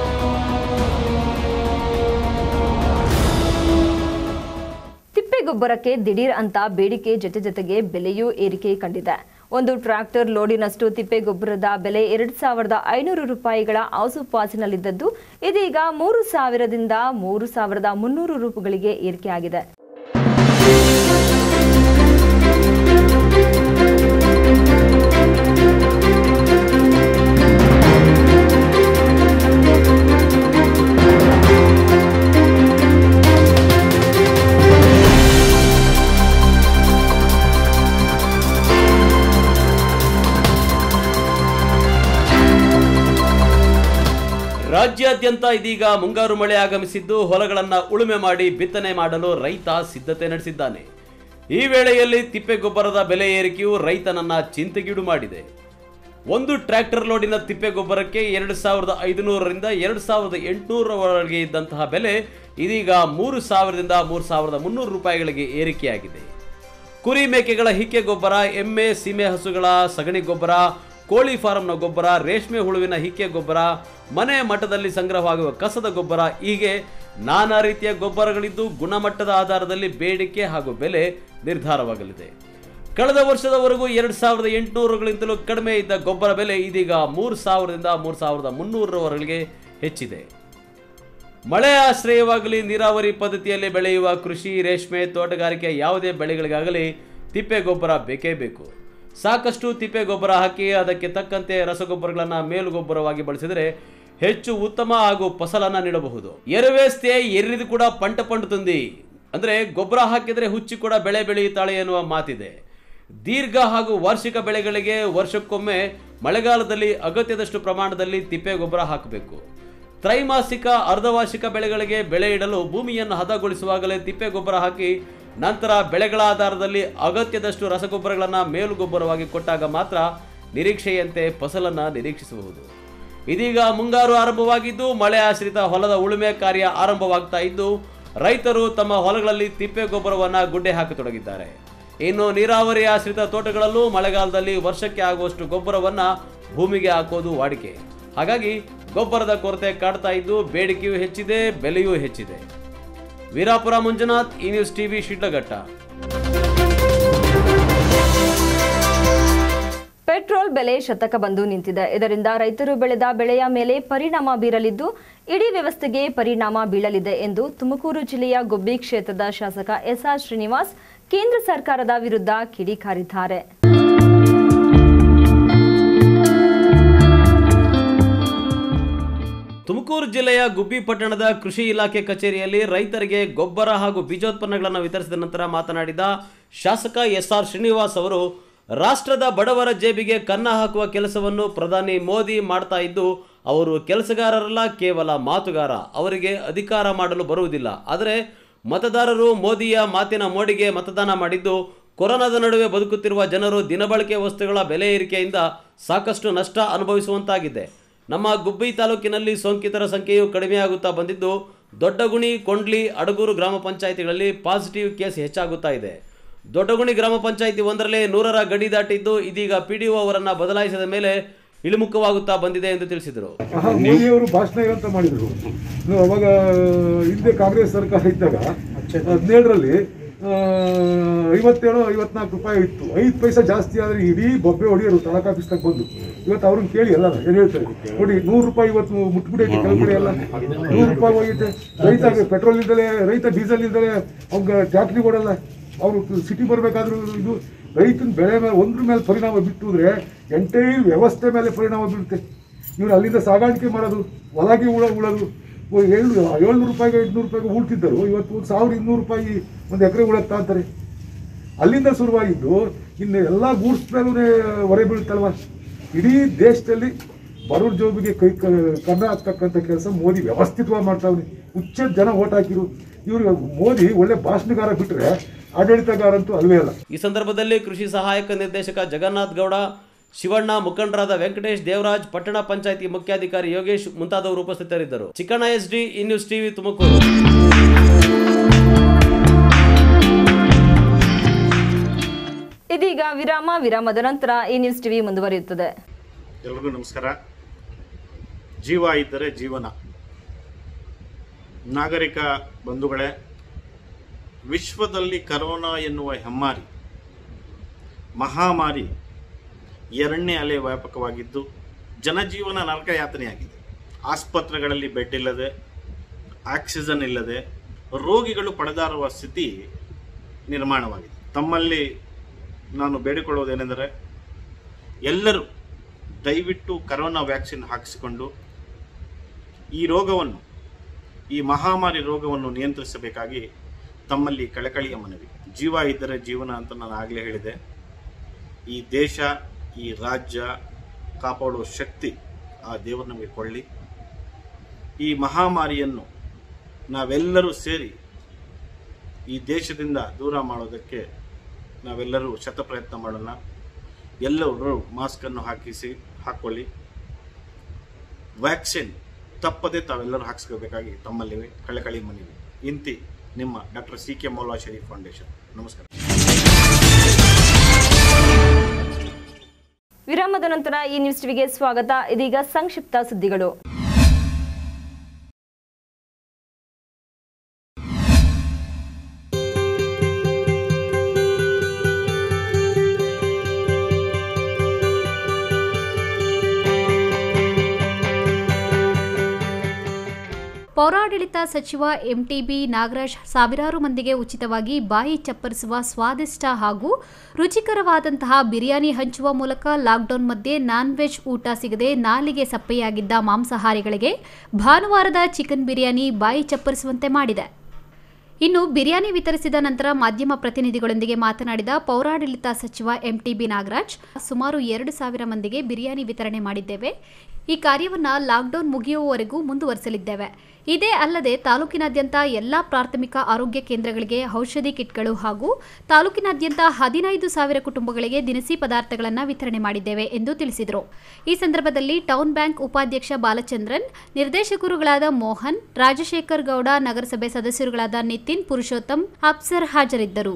ತಿಪ್ಪೆಗೊಬ್ಬರಕ್ಕೆ ದಿಢೀರ್ ಅಂತ ಬೇಡಿಕೆ ಜೊತೆ ಜೊತೆಗೆ ಬೆಲೆಯೂ ಏರಿಕೆ ಕಂಡಿದೆ ಒಂದು ಟ್ರ್ಯಾಕ್ಟರ್ ಲೋಡಿನಷ್ಟು ತಿಪ್ಪೆಗೊಬ್ಬರದ ಬೆಲೆ ಎರಡು ಸಾವಿರದ ಐನೂರು ರೂಪಾಯಿಗಳ ಆಸುಪಾಸಿನಲ್ಲಿದ್ದದ್ದು ಇದೀಗ ಮೂರು ಸಾವಿರದಿಂದ ಮೂರು ಸಾವಿರದ ಮುನ್ನೂರು ರೂಪಾಯಿಗಳಿಗೆ ಏರಿಕೆಯಾಗಿದೆ ರಾಜ್ಯಾದ್ಯಂತ ಇದೀಗ ಮುಂಗಾರು ಮಳೆ ಆಗಮಿಸಿದ್ದು ಹೊಲಗಳನ್ನ ಉಳುಮೆ ಮಾಡಿ ಬಿತ್ತನೆ ಮಾಡಲು ರೈತ ಸಿದ್ಧತೆ ನಡೆಸಿದ್ದಾನೆ ಈ ವೇಳೆಯಲ್ಲಿ ತಿಪ್ಪೆಗೊಬ್ಬರದ ಬೆಲೆ ಏರಿಕೆಯು ರೈತನನ್ನ ಚಿಂತೆಗೀಡು ಮಾಡಿದೆ ಒಂದು ಟ್ರ್ಯಾಕ್ಟರ್ ಲೋಡಿನ ತಿಪ್ಪೆಗೊಬ್ಬರಕ್ಕೆ ಎರಡು ಸಾವಿರದ ಐದುನೂರರಿಂದ ಎರಡು ಸಾವಿರದ ಎಂಟುನೂರವರೆಗೆ ಇದ್ದಂತಹ ಬೆಲೆ ಇದೀಗ ಮೂರು ಸಾವಿರದಿಂದ ಮೂರು ಸಾವಿರದ ಮುನ್ನೂರು ರೂಪಾಯಿಗಳಿಗೆ ಏರಿಕೆಯಾಗಿದೆ ಕುರಿ ಮೇಕೆಗಳ ಹಿಕ್ಕೆ ಗೊಬ್ಬರ ಎಮ್ಮೆ ಸೀಮೆ ಹಸುಗಳ ಸಗಣಿ ಗೊಬ್ಬರ ಕೋಳಿ ಫಾರಂನ ಗೊಬ್ಬರ ರೇಷ್ಮೆ ಹುಳುವಿನ ಹಿಕ್ಕೆ ಗೊಬ್ಬರ ಮನೆ ಮಟ್ಟದಲ್ಲಿ ಸಂಗ್ರಹವಾಗುವ ಕಸದ ಗೊಬ್ಬರ ಹೀಗೆ ನಾನಾ ರೀತಿಯ ಗೊಬ್ಬರಗಳಿದ್ದು ಗುಣಮಟ್ಟದ ಆಧಾರದಲ್ಲಿ ಬೇಡಿಕೆ ಹಾಗೂ ಬೆಲೆ ನಿರ್ಧಾರವಾಗಲಿದೆ ಕಳೆದ ವರ್ಷದವರೆಗೂ ಎರಡು ಸಾವಿರದ ಎಂಟುನೂರುಗಳಿಂತಲೂ ಕಡಿಮೆ ಇದ್ದ ಗೊಬ್ಬರ ಬೆಲೆ ಇದೀಗ ಮೂರು ಸಾವಿರದಿಂದ ಮೂರು ಸಾವಿರದ ಮುನ್ನೂರರವರೆಗೆ ಹೆಚ್ಚಿದೆ ಮಳೆ ಆಶ್ರಯವಾಗಲಿ ನೀರಾವರಿ ಪದ್ಧತಿಯಲ್ಲಿ ಬೆಳೆಯುವ ಕೃಷಿ ರೇಷ್ಮೆ ತೋಟಗಾರಿಕೆ ಯಾವುದೇ ಬೆಳೆಗಳಿಗಾಗಲಿ ತಿಪ್ಪೆ ಗೊಬ್ಬರ ಬೇಕೇ ಬೇಕು ಸಾಕಷ್ಟು ತಿಪ್ಪೆ ಗೊಬ್ಬರ ಹಾಕಿ ಅದಕ್ಕೆ ತಕ್ಕಂತೆ ರಸಗೊಬ್ಬರಗಳನ್ನು ಮೇಲುಗೊಬ್ಬರವಾಗಿ ಬಳಸಿದರೆ ಹೆಚ್ಚು ಉತ್ತಮ ಹಾಗೂ ಫಸಲನ್ನ ನೀಡಬಹುದು ಎರುವೇಸ್ತೆ ಎರಿದು ಕೂಡ ಪಂಟ ಪಂಡುతుంది ಅಂದ್ರೆ ಗೊಬ್ಬರ ಹಾಕಿದರೆ ಹುಚ್ಚಿ ಕೂಡ ಬೆಳೆ ಬೆಳೆಯುತ್ತಾಳೆ ಎನ್ನುವ ಮಾತಿದೆ ದೀರ್ಘ ಹಾಗೂ ವಾರ್ಷಿಕ ಬೆಳೆಗಳಿಗೆ ವರ್ಷಕ್ಕೊಮ್ಮೆ ಮಳೆಗಾಲದಲ್ಲಿ ಅಗತ್ಯದಷ್ಟು ಪ್ರಮಾಣದಲ್ಲಿ ತಿಪ್ಪೆ ಗೊಬ್ಬರ ಹಾಕಬೇಕು ತ್ರೈಮಾಸಿಕ ಅರ್ಧವಾರ್ಷಿಕ ಬೆಳೆಗಳಿಗೆ ಬೆಳೆ ಇಡಲು ಭೂಮಿಯನ್ನು ಹದಗೊಳಿಸುವಾಗಲೇ ತಿಪ್ಪೆ ಗೊಬ್ಬರ ಹಾಕಿ ನಂತರ ಬೆಳೆಗಳ ಆಧಾರದಲ್ಲಿ ಅಗತ್ಯದಷ್ಟು ರಸಗೊಬ್ಬರಗಳನ್ನು ಮೇಲುಗೊಬ್ಬರವಾಗಿ ಕೊಟ್ಟಾಗ ಮಾತ್ರ ನಿರೀಕ್ಷೆಯಂತೆ ಫಸಲನ್ನು ನಿರೀಕ್ಷಿಸಬಹುದು ಇದೀಗ ಮುಂಗಾರು ಆರಂಭವಾಗಿದ್ದು ಮಳೆ ಆಶ್ರಿತ ಹೊಲದ ಉಳುಮೆ ಕಾರ್ಯ ಆರಂಭವಾಗ್ತಾ ಇದ್ದು ರೈತರು ತಮ್ಮ ಹೊಲಗಳಲ್ಲಿ ತಿಪ್ಪೆ ಗೊಬ್ಬರವನ್ನು ಗುಡ್ಡೆ ಹಾಕತೊಡಗಿದ್ದಾರೆ ಇನ್ನು ನೀರಾವರಿ ಆಶ್ರಿತ ತೋಟಗಳಲ್ಲೂ ಮಳೆಗಾಲದಲ್ಲಿ ವರ್ಷಕ್ಕೆ ಆಗುವಷ್ಟು ಗೊಬ್ಬರವನ್ನ ಭೂಮಿಗೆ ಹಾಕೋದು ವಾಡಿಕೆ ಹಾಗಾಗಿ ಗೊಬ್ಬರದ ಕೊರತೆ ಕಾಡ್ತಾ ಇದ್ದು ಬೇಡಿಕೆಯೂ ಹೆಚ್ಚಿದೆ ಬೆಲೆಯೂ ಹೆಚ್ಚಿದೆ ವೀರಾಪುರ ಮಂಜುನಾಥ್ ಈ ನ್ಯೂಸ್ ಟಿವಿ ಶಿಡ್ಲಘಟ್ಟ ಪೆಟ್ರೋಲ್ ಬೆಲೆ ಶತಕ ಬಂದು ನಿಂತಿದೆ ಇದರಿಂದ ರೈತರು ಬೆಳೆದ ಬೆಳೆಯ ಮೇಲೆ ಪರಿಣಾಮ ಬೀರಲಿದ್ದು ಇಡೀ ವ್ಯವಸ್ಥೆಗೆ ಪರಿಣಾಮ ಬೀಳಲಿದೆ ಎಂದು ತುಮಕೂರು ಜಿಲ್ಲೆಯ ಗುಬ್ಬಿ ಕ್ಷೇತ್ರದ ಶಾಸಕ ಎಸ್ಆರ್ ಶ್ರೀನಿವಾಸ್ ಕೇಂದ್ರ ಸರ್ಕಾರದ ವಿರುದ್ಧ ಕಿಡಿಕಾರಿದ್ದಾರೆ ತುಮಕೂರು ಜಿಲ್ಲೆಯ ಗುಬ್ಬಿ ಪಟ್ಟಣದ ಕೃಷಿ ಇಲಾಖೆ ಕಚೇರಿಯಲ್ಲಿ ರೈತರಿಗೆ ಗೊಬ್ಬರ ಹಾಗೂ ಬೀಜೋತ್ಪನ್ನಗಳನ್ನು ವಿತರಿಸಿದ ನಂತರ ಮಾತನಾಡಿದ ಶಾಸಕ ಎಸ್ ಆರ್ ಶ್ರೀನಿವಾಸ್ ಅವರು ರಾಷ್ಟ್ರದ ಬಡವರ ಜೇಬಿಗೆ ಕನ್ನ ಹಾಕುವ ಕೆಲಸವನ್ನು ಪ್ರಧಾನಿ ಮೋದಿ ಮಾಡ್ತಾ ಇದ್ದು ಅವರು ಕೆಲಸಗಾರರಲ್ಲ ಕೇವಲ ಮಾತುಗಾರ ಅವರಿಗೆ ಅಧಿಕಾರ ಮಾಡಲು ಬರುವುದಿಲ್ಲ ಆದರೆ ಮತದಾರರು ಮೋದಿಯ ಮಾತಿನ ಮೋಡಿಗೆ ಮತದಾನ ಮಾಡಿದ್ದು ಕೊರೋನಾದ ನಡುವೆ ಬದುಕುತ್ತಿರುವ ಜನರು ದಿನಬಳಕೆ ವಸ್ತುಗಳ ಬೆಲೆ ಏರಿಕೆಯಿಂದ ಸಾಕಷ್ಟು ನಷ್ಟ ಅನುಭವಿಸುವಂತಾಗಿದೆ ನಮ್ಮ ಗುಬ್ಬಿ ತಾಲೂಕಿನಲ್ಲಿ ಸೋಂಕಿತರ ಸಂಖ್ಯೆಯು ಕಡಿಮೆಯಾಗುತ್ತಾ ಬಂದಿದ್ದು ದೊಡ್ಡಗುಣಿ ಕೊಂಡ್ಲಿ ಅಡಗೂರು ಗ್ರಾಮ ಪಂಚಾಯಿತಿಗಳಲ್ಲಿ ಪಾಸಿಟಿವ್ ಕೇಸ್ ಹೆಚ್ಚಾಗುತ್ತಾ ಇದೆ ದೊಡ್ಡಗುಣಿ ಗ್ರಾಮ ಪಂಚಾಯಿತಿ ಒಂದರಲ್ಲೇ ನೂರರ ಗಡಿ ದಾಟಿದ್ದು ಇದೀಗ ಪಿಡಿಒ ಅವರನ್ನ ಬದಲಾಯಿಸಿದ ಮೇಲೆ ಇಳಿಮುಖವಾಗುತ್ತಾ ಬಂದಿದೆ ಎಂದು ತಿಳಿಸಿದರು ಮೋದಿಯವರು ಭಾಷಣ ಅಂತ ಮಾಡಿದ್ರು ಇನ್ನು ಅವಾಗ ಹಿಂದೆ ಕಾಂಗ್ರೆಸ್ ಸರ್ಕಾರ ಇದ್ದಾಗ ಹದಿನೇಳರಲ್ಲಿ ಐವತ್ತೇಳು ಐವತ್ನಾಲ್ಕು ರೂಪಾಯಿ ಇತ್ತು ಐದು ಪೈಸೆ ಜಾಸ್ತಿ ಆದರೆ ಇಡೀ ಬೊಬ್ಬೆ ಹೊಡಿಯೋರು ತಾಲೂಕು ಆಫೀಸ್ನಾಗ ಬಂದು ಇವತ್ತು ಅವ್ರನ್ನ ಕೇಳಿ ಎಲ್ಲ ಏನು ಹೇಳ್ತಾರೆ ನೋಡಿ ನೂರು ರೂಪಾಯಿ ಇವತ್ತು ಮುಟ್ಬಿಡೈತೆ ಕೆಲವು ಕಡೆ ಎಲ್ಲ ನೂರು ರೂಪಾಯಿ ಹೋಗಿತ್ತೆ ರೈತ ಪೆಟ್ರೋಲ್ ಇದ್ದಲೇ ರೈತ ಡೀಸೆಲ್ ಇದ್ದಲೇ ಅವ್ಗೆ ಟ್ಯಾಕ್ಟ್ರಿ ಕೊಡಲ್ಲ ಅವರು ಸಿಟಿ ಬರಬೇಕಾದ್ರೂ ಇದು ರೈತನ ಬೆಳೆ ಮೇಲೆ ಒಂದ್ರ ಮೇಲೆ ಪರಿಣಾಮ ಬಿಟ್ಟುದ್ರೆ ಎಂಟೈರ್ ವ್ಯವಸ್ಥೆ ಮೇಲೆ ಪರಿಣಾಮ ಬೀಳುತ್ತೆ ಇವ್ರು ಅಲ್ಲಿಂದ ಸಾಗಾಣಿಕೆ ಮಾಡೋದು ಒಳಗೆ ಉಳ ಉಳೋದು ಏಳು ಏಳ್ನೂರು ರೂಪಾಯಿಗೆ ಎಂಟುನೂರು ರೂಪಾಯಿಗೆ ಉಳ್ತಿದ್ದರು ಇವತ್ತು ಒಂದು ಸಾವಿರದ ಇನ್ನೂರು ರೂಪಾಯಿ ಒಂದು ಎಕರೆ ಉಳತ್ತಾ ಅಂತಾರೆ ಅಲ್ಲಿಂದ ಶುರುವಾಗಿದ್ದು ಇನ್ನು ಎಲ್ಲ ಗೂಡ್ಸ್ ಮೇಲೂ ಹೊರೆ ಬೀಳುತ್ತಲ್ವ ಇಡೀ ದೇಶದಲ್ಲಿ ಬಡವ್ರ ಜೋಬಿಗೆ ಕೈ ಕ- ಕನ್ನ ಹಾಕ್ತಕ್ಕಂಥ ಕೆಲಸ ಮೋದಿ ವ್ಯವಸ್ಥಿತವಾಗಿ ಮಾಡ್ತಾವ್ನೆ ಹುಚ್ಚ ಜನ ಓಟ್ ಹಾಕಿರು ಇವ್ರು ಮೋದಿ ಒಳ್ಳೆ ಭಾಷಣಗಾರ ಬಿಟ್ಟರೆ ಆಡಳಿತಗಾರ ಅಂತೂ ಅಲ್ವೇ ಅಲ್ಲ ಈ ಸಂದರ್ಭದಲ್ಲಿ ಕೃಷಿ ಸಹಾಯಕ ನಿರ್ದೇಶಕ ಜಗನ್ನಾಥ್ ಗೌಡ ಶಿವಣ್ಣ ಮುಖಂಡರಾದ ವೆಂಕಟೇಶ್ ದೇವರಾಜ್ ಪಟ್ಟಣ ಪಂಚಾಯಿತಿ ಮುಖ್ಯಾಧಿಕಾರಿ ಯೋಗೇಶ್ ಮುಂತಾದವರು ಉಪಸ್ಥಿತರಿದ್ದರು Chikkanna S D E news TV Tumakuru ಇದೀಗ ವಿರಾಮ ವಿರಾಮದ ನಂತರ ಈ ನ್ಯೂಸ್ ಟಿವಿ ಮುಂದುವರಿಯುತ್ತದೆ ಎಲ್ರಿಗೂ ನಮಸ್ಕಾರ ಜೀವ ಇದ್ದರೆ ಜೀವನ ನಾಗರಿಕ ಬಂಧುಗಳೇ ವಿಶ್ವದಲ್ಲಿ ಕರೋನಾ ಎನ್ನುವ ಹೆಮ್ಮಾರಿ ಮಹಾಮಾರಿ ಎರಡನೇ ಅಲೆ ವ್ಯಾಪಕವಾಗಿದ್ದು ಜನಜೀವನ ನರಕಯಾತನೆಯಾಗಿದೆ ಆಸ್ಪತ್ರೆಗಳಲ್ಲಿ ಬೆಡ್ ಇಲ್ಲದೆ ಆಕ್ಸಿಜನ್ ಇಲ್ಲದೆ ರೋಗಿಗಳು ಪಡೆದಾರುವ ಸ್ಥಿತಿ ನಿರ್ಮಾಣವಾಗಿದೆ ತಮ್ಮಲ್ಲಿ ನಾನು ಬೇಡಿಕೊಳ್ಳುವುದೇನೆಂದರೆ ಎಲ್ಲರೂ ದಯವಿಟ್ಟು ಕರೋನಾ ವ್ಯಾಕ್ಸಿನ್ ಹಾಕಿಸಿಕೊಂಡು ಈ ರೋಗವನ್ನು ಈ ಮಹಾಮಾರಿ ರೋಗವನ್ನು ನಿಯಂತ್ರಿಸಬೇಕಾಗಿ ತಮ್ಮಲ್ಲಿ ಕಳಕಳಿಯ ಮನವಿ ಜೀವ ಇದ್ದರೆ ಜೀವನ ಅಂತ ನಾನು ಆಗಲೇ ಹೇಳಿದೆ ಈ ದೇಶ ಈ ರಾಜ್ಯ ಕಾಪಾಡುವ ಶಕ್ತಿ ಆ ದೇವರು ನಮಗೆ ಕೊಳ್ಳಿ ಈ ಮಹಾಮಾರಿಯನ್ನು ನಾವೆಲ್ಲರೂ ಸೇರಿ ಈ ದೇಶದಿಂದ ದೂರ ಮಾಡೋದಕ್ಕೆ ನಾವೆಲ್ಲರೂ ಶತಪ್ರಯತ್ನ ಮಾಡೋಣ ಎಲ್ಲರೂ ಮಾಸ್ಕನ್ನು ಹಾಕಿಸಿ ಹಾಕ್ಕೊಳ್ಳಿ ವ್ಯಾಕ್ಸಿನ್ ತಪ್ಪದೆ ತಾವೆಲ್ಲರೂ ಹಾಕಿಸ್ಕೋಬೇಕಾಗಿ ತಮ್ಮಲ್ಲಿ ಕಳಕಳಿ ಮನವಿ ಇಂತಿ ನಿಮ್ಮ doctor C K Maula Sharif foundation ನಮಸ್ಕಾರ ವಿರಾಮದ ನಂತರ ಈ ನ್ಯೂಸ್ ಟಿವಿಗೆ ಸ್ವಾಗತ ಇದೀಗ ಸಂಕ್ಷಿಪ್ತ ಸುದ್ದಿಗಳು ಪೌರಾಡಳಿತ ಸಚಿವ ಎಂಟಿಬಿ ನಾಗರಾಜ್ ಸಾವಿರಾರು ಮಂದಿಗೆ ಉಚಿತವಾಗಿ ಬಾಯಿ ಚಪ್ಪರಿಸುವ ಸ್ವಾದಿಷ್ಟ ಹಾಗೂ ರುಚಿಕರವಾದಂತಹ ಬಿರಿಯಾನಿ ಹಂಚುವ ಮೂಲಕ ಲಾಕ್ಡೌನ್ ಮಧ್ಯೆ ನಾನ್ ವೆಜ್ ಊಟ ಸಿಗದೆ ನಾಲಿಗೆ ಸಪ್ಪೆಯಾಗಿದ್ದ ಮಾಂಸಾಹಾರಿಗಳಿಗೆ ಭಾನುವಾರದ ಚಿಕನ್ ಬಿರಿಯಾನಿ ಬಾಯಿ ಚಪ್ಪರಿಸುವಂತೆ ಮಾಡಿದೆ ಇನ್ನು ಬಿರಿಯಾನಿ ವಿತರಿಸಿದ ನಂತರ ಮಾಧ್ಯಮ ಪ್ರತಿನಿಧಿಗಳೊಂದಿಗೆ ಮಾತನಾಡಿದ ಪೌರಾಡಳಿತ ಸಚಿವ ಎಂಟಿಬಿ ನಾಗರಾಜ್ ಸುಮಾರು ಎರಡು ಸಾವಿರ ಮಂದಿಗೆ ಬಿರಿಯಾನಿ ವಿತರಣೆ ಮಾಡಿದ್ದೇವೆ ಈ ಕಾರ್ಯವನ್ನ ಲಾಕ್ಡೌನ್ ಮುಗಿಯುವವರೆಗೂ ಮುಂದುವರಿಸಲಿದ್ದೇವೆ ಇದೇ ಅಲ್ಲದೆ ತಾಲೂಕಿನಾದ್ಯಂತ ಎಲ್ಲಾ ಪ್ರಾಥಮಿಕ ಆರೋಗ್ಯ ಕೇಂದ್ರಗಳಿಗೆ ಔಷಧಿ ಕಿಟ್ಗಳು ಹಾಗೂ ತಾಲೂಕಿನಾದ್ಯಂತ ಹದಿನೈದು ಸಾವಿರ ಕುಟುಂಬಗಳಿಗೆ ದಿನಸಿ ಪದಾರ್ಥಗಳನ್ನು ವಿತರಣೆ ಮಾಡಿದ್ದೇವೆ ಎಂದು ತಿಳಿಸಿದರು ಈ ಸಂದರ್ಭದಲ್ಲಿ ಟೌನ್ ಬ್ಯಾಂಕ್ ಉಪಾಧ್ಯಕ್ಷ ಬಾಲಚಂದ್ರನ್ ನಿರ್ದೇಶಕರುಗಳಾದ ಮೋಹನ್ ರಾಜಶೇಖರ್ ಗೌಡ ನಗರಸಭೆ ಸದಸ್ಯರುಗಳಾದ ನಿತಿನ್ ಪುರುಷೋತ್ತಮ್ ಅಪ್ಸರ್ ಹಾಜರಿದ್ದರು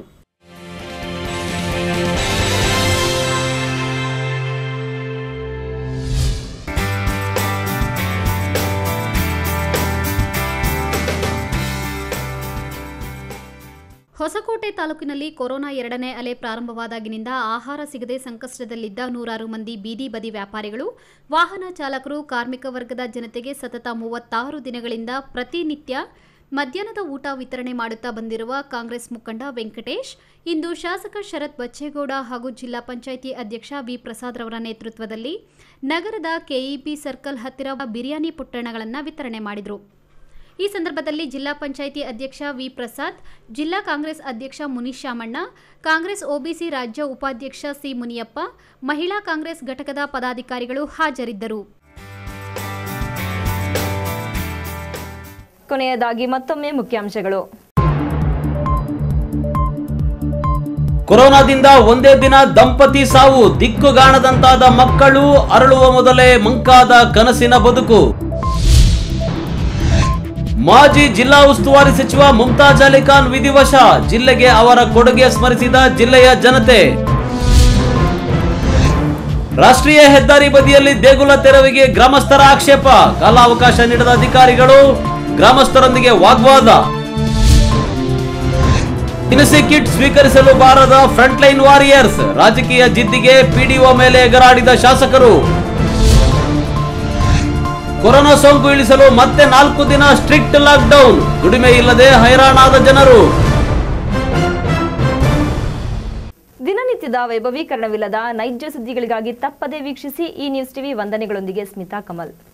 ಹೊಸಕೋಟೆ ತಾಲೂಕಿನಲ್ಲಿ ಕೊರೋನಾ ಎರಡನೇ ಅಲೆ ಪ್ರಾರಂಭವಾದಾಗಿನಿಂದ ಆಹಾರ ಸಿಗದೆ ಸಂಕಷ್ಟದಲ್ಲಿದ್ದ ನೂರಾರು ಮಂದಿ ಬೀದಿ ಬದಿ ವ್ಯಾಪಾರಿಗಳು ವಾಹನ ಚಾಲಕರು ಕಾರ್ಮಿಕ ವರ್ಗದ ಜನತೆಗೆ ಸತತ ಮೂವತ್ತಾರು ದಿನಗಳಿಂದ ಪ್ರತಿನಿತ್ಯ ಮಧ್ಯಾಹ್ನದ ಊಟ ವಿತರಣೆ ಮಾಡುತ್ತಾ ಬಂದಿರುವ ಕಾಂಗ್ರೆಸ್ ಮುಖಂಡ ವೆಂಕಟೇಶ್ ಇಂದು ಶಾಸಕ ಶರತ್ ಬಚ್ಚೇಗೌಡ ಹಾಗೂ ಜಿಲ್ಲಾ ಪಂಚಾಯಿತಿ ಅಧ್ಯಕ್ಷ ವಿ ಪ್ರಸಾದ್ ರವರ ನೇತೃತ್ವದಲ್ಲಿ ನಗರದ ಕೆಇಬಿ ಸರ್ಕಲ್ ಹತ್ತಿರ ಬಿರಿಯಾನಿ ಪೊಟ್ಟಣಗಳನ್ನು ವಿತರಣೆ ಮಾಡಿದರು ಈ ಸಂದರ್ಭದಲ್ಲಿ ಜಿಲ್ಲಾ ಪಂಚಾಯಿತಿ ಅಧ್ಯಕ್ಷ ವಿ ಪ್ರಸಾದ್ ಜಿಲ್ಲಾ ಕಾಂಗ್ರೆಸ್ ಅಧ್ಯಕ್ಷ ಮುನೀಶ್ ಶಾಮಣ್ಣ ಕಾಂಗ್ರೆಸ್ ಒಬಿಸಿ ರಾಜ್ಯ ಉಪಾಧ್ಯಕ್ಷ ಸಿ ಮುನಿಯಪ್ಪ ಮಹಿಳಾ ಕಾಂಗ್ರೆಸ್ ಘಟಕದ ಪದಾಧಿಕಾರಿಗಳು ಹಾಜರಿದ್ದರು ಕೊನೆಯದಾಗಿ ಮತ್ತೊಮ್ಮೆ ಮುಖ್ಯಾಂಶಗಳು ಕೊರೋನಾದಿಂದ ಒಂದೇ ದಿನ ದಂಪತಿ ಸಾವು ದಿಕ್ಕುಗಾಣದಂತಾದ ಮಕ್ಕಳು ಅರಳುವ ಮೊದಲೇ ಮಂಕಾದ ಕನಸಿನ ಬದುಕು ಮಾಜಿ ಜಿಲ್ಲಾ ಉಸ್ತುವಾರಿ ಸಚಿವ ಮುಮ್ತಾಜ್ ಅಲಿ ಖಾನ್ ವಿಧಿವಶ ಜಿಲ್ಲೆಗೆ ಅವರ ಕೊಡುಗೆ ಸ್ಮರಿಸಿದ ಜಿಲ್ಲೆಯ ಜನತೆ ರಾಷ್ಟ್ರೀಯ ಹೆದ್ದಾರಿ ಬದಿಯಲ್ಲಿ ದೇಗುಲ ತೆರವಿಗೆ ಗ್ರಾಮಸ್ಥರ ಆಕ್ಷೇಪ ಕಾಲಾವಕಾಶ ನೀಡದ ಅಧಿಕಾರಿಗಳು ಗ್ರಾಮಸ್ಥರೊಂದಿಗೆ ವಾಗ್ವಾದ ದಿನಸಿ ಕಿಟ್ ಸ್ವೀಕರಿಸಲು ಬಾರದ ಫ್ರಂಟ್ ಲೈನ್ ವಾರಿಯರ್ಸ್ ರಾಜಕೀಯ ಜಿದ್ದಿಗೆ ಪಿಡಿಒ ಮೇಲೆ ಎಗರಾಡಿದ ಶಾಸಕರು ಕೊರೋನಾ ಸೋಂಕು ಇಳಿಸಲು ಮತ್ತೆ ನಾಲ್ಕು ದಿನ ಸ್ಟ್ರಿಕ್ಟ್ ಲಾಕ್ಡೌನ್ ದುಡಿಮೆ ಇಲ್ಲದೆ ಹೈರಾಣಾದ ಜನರು ದಿನನಿತ್ಯದ ವೈಭವೀಕರಣವಿಲ್ಲದ ನೈಜ ಸುದ್ದಿಗಳಿಗಾಗಿ ತಪ್ಪದೇ ವೀಕ್ಷಿಸಿ ಈ ನ್ಯೂಸ್ ಟಿವಿ ವಂದನೆಗಳೊಂದಿಗೆ ಸ್ಮಿತಾ ಕಮಲ್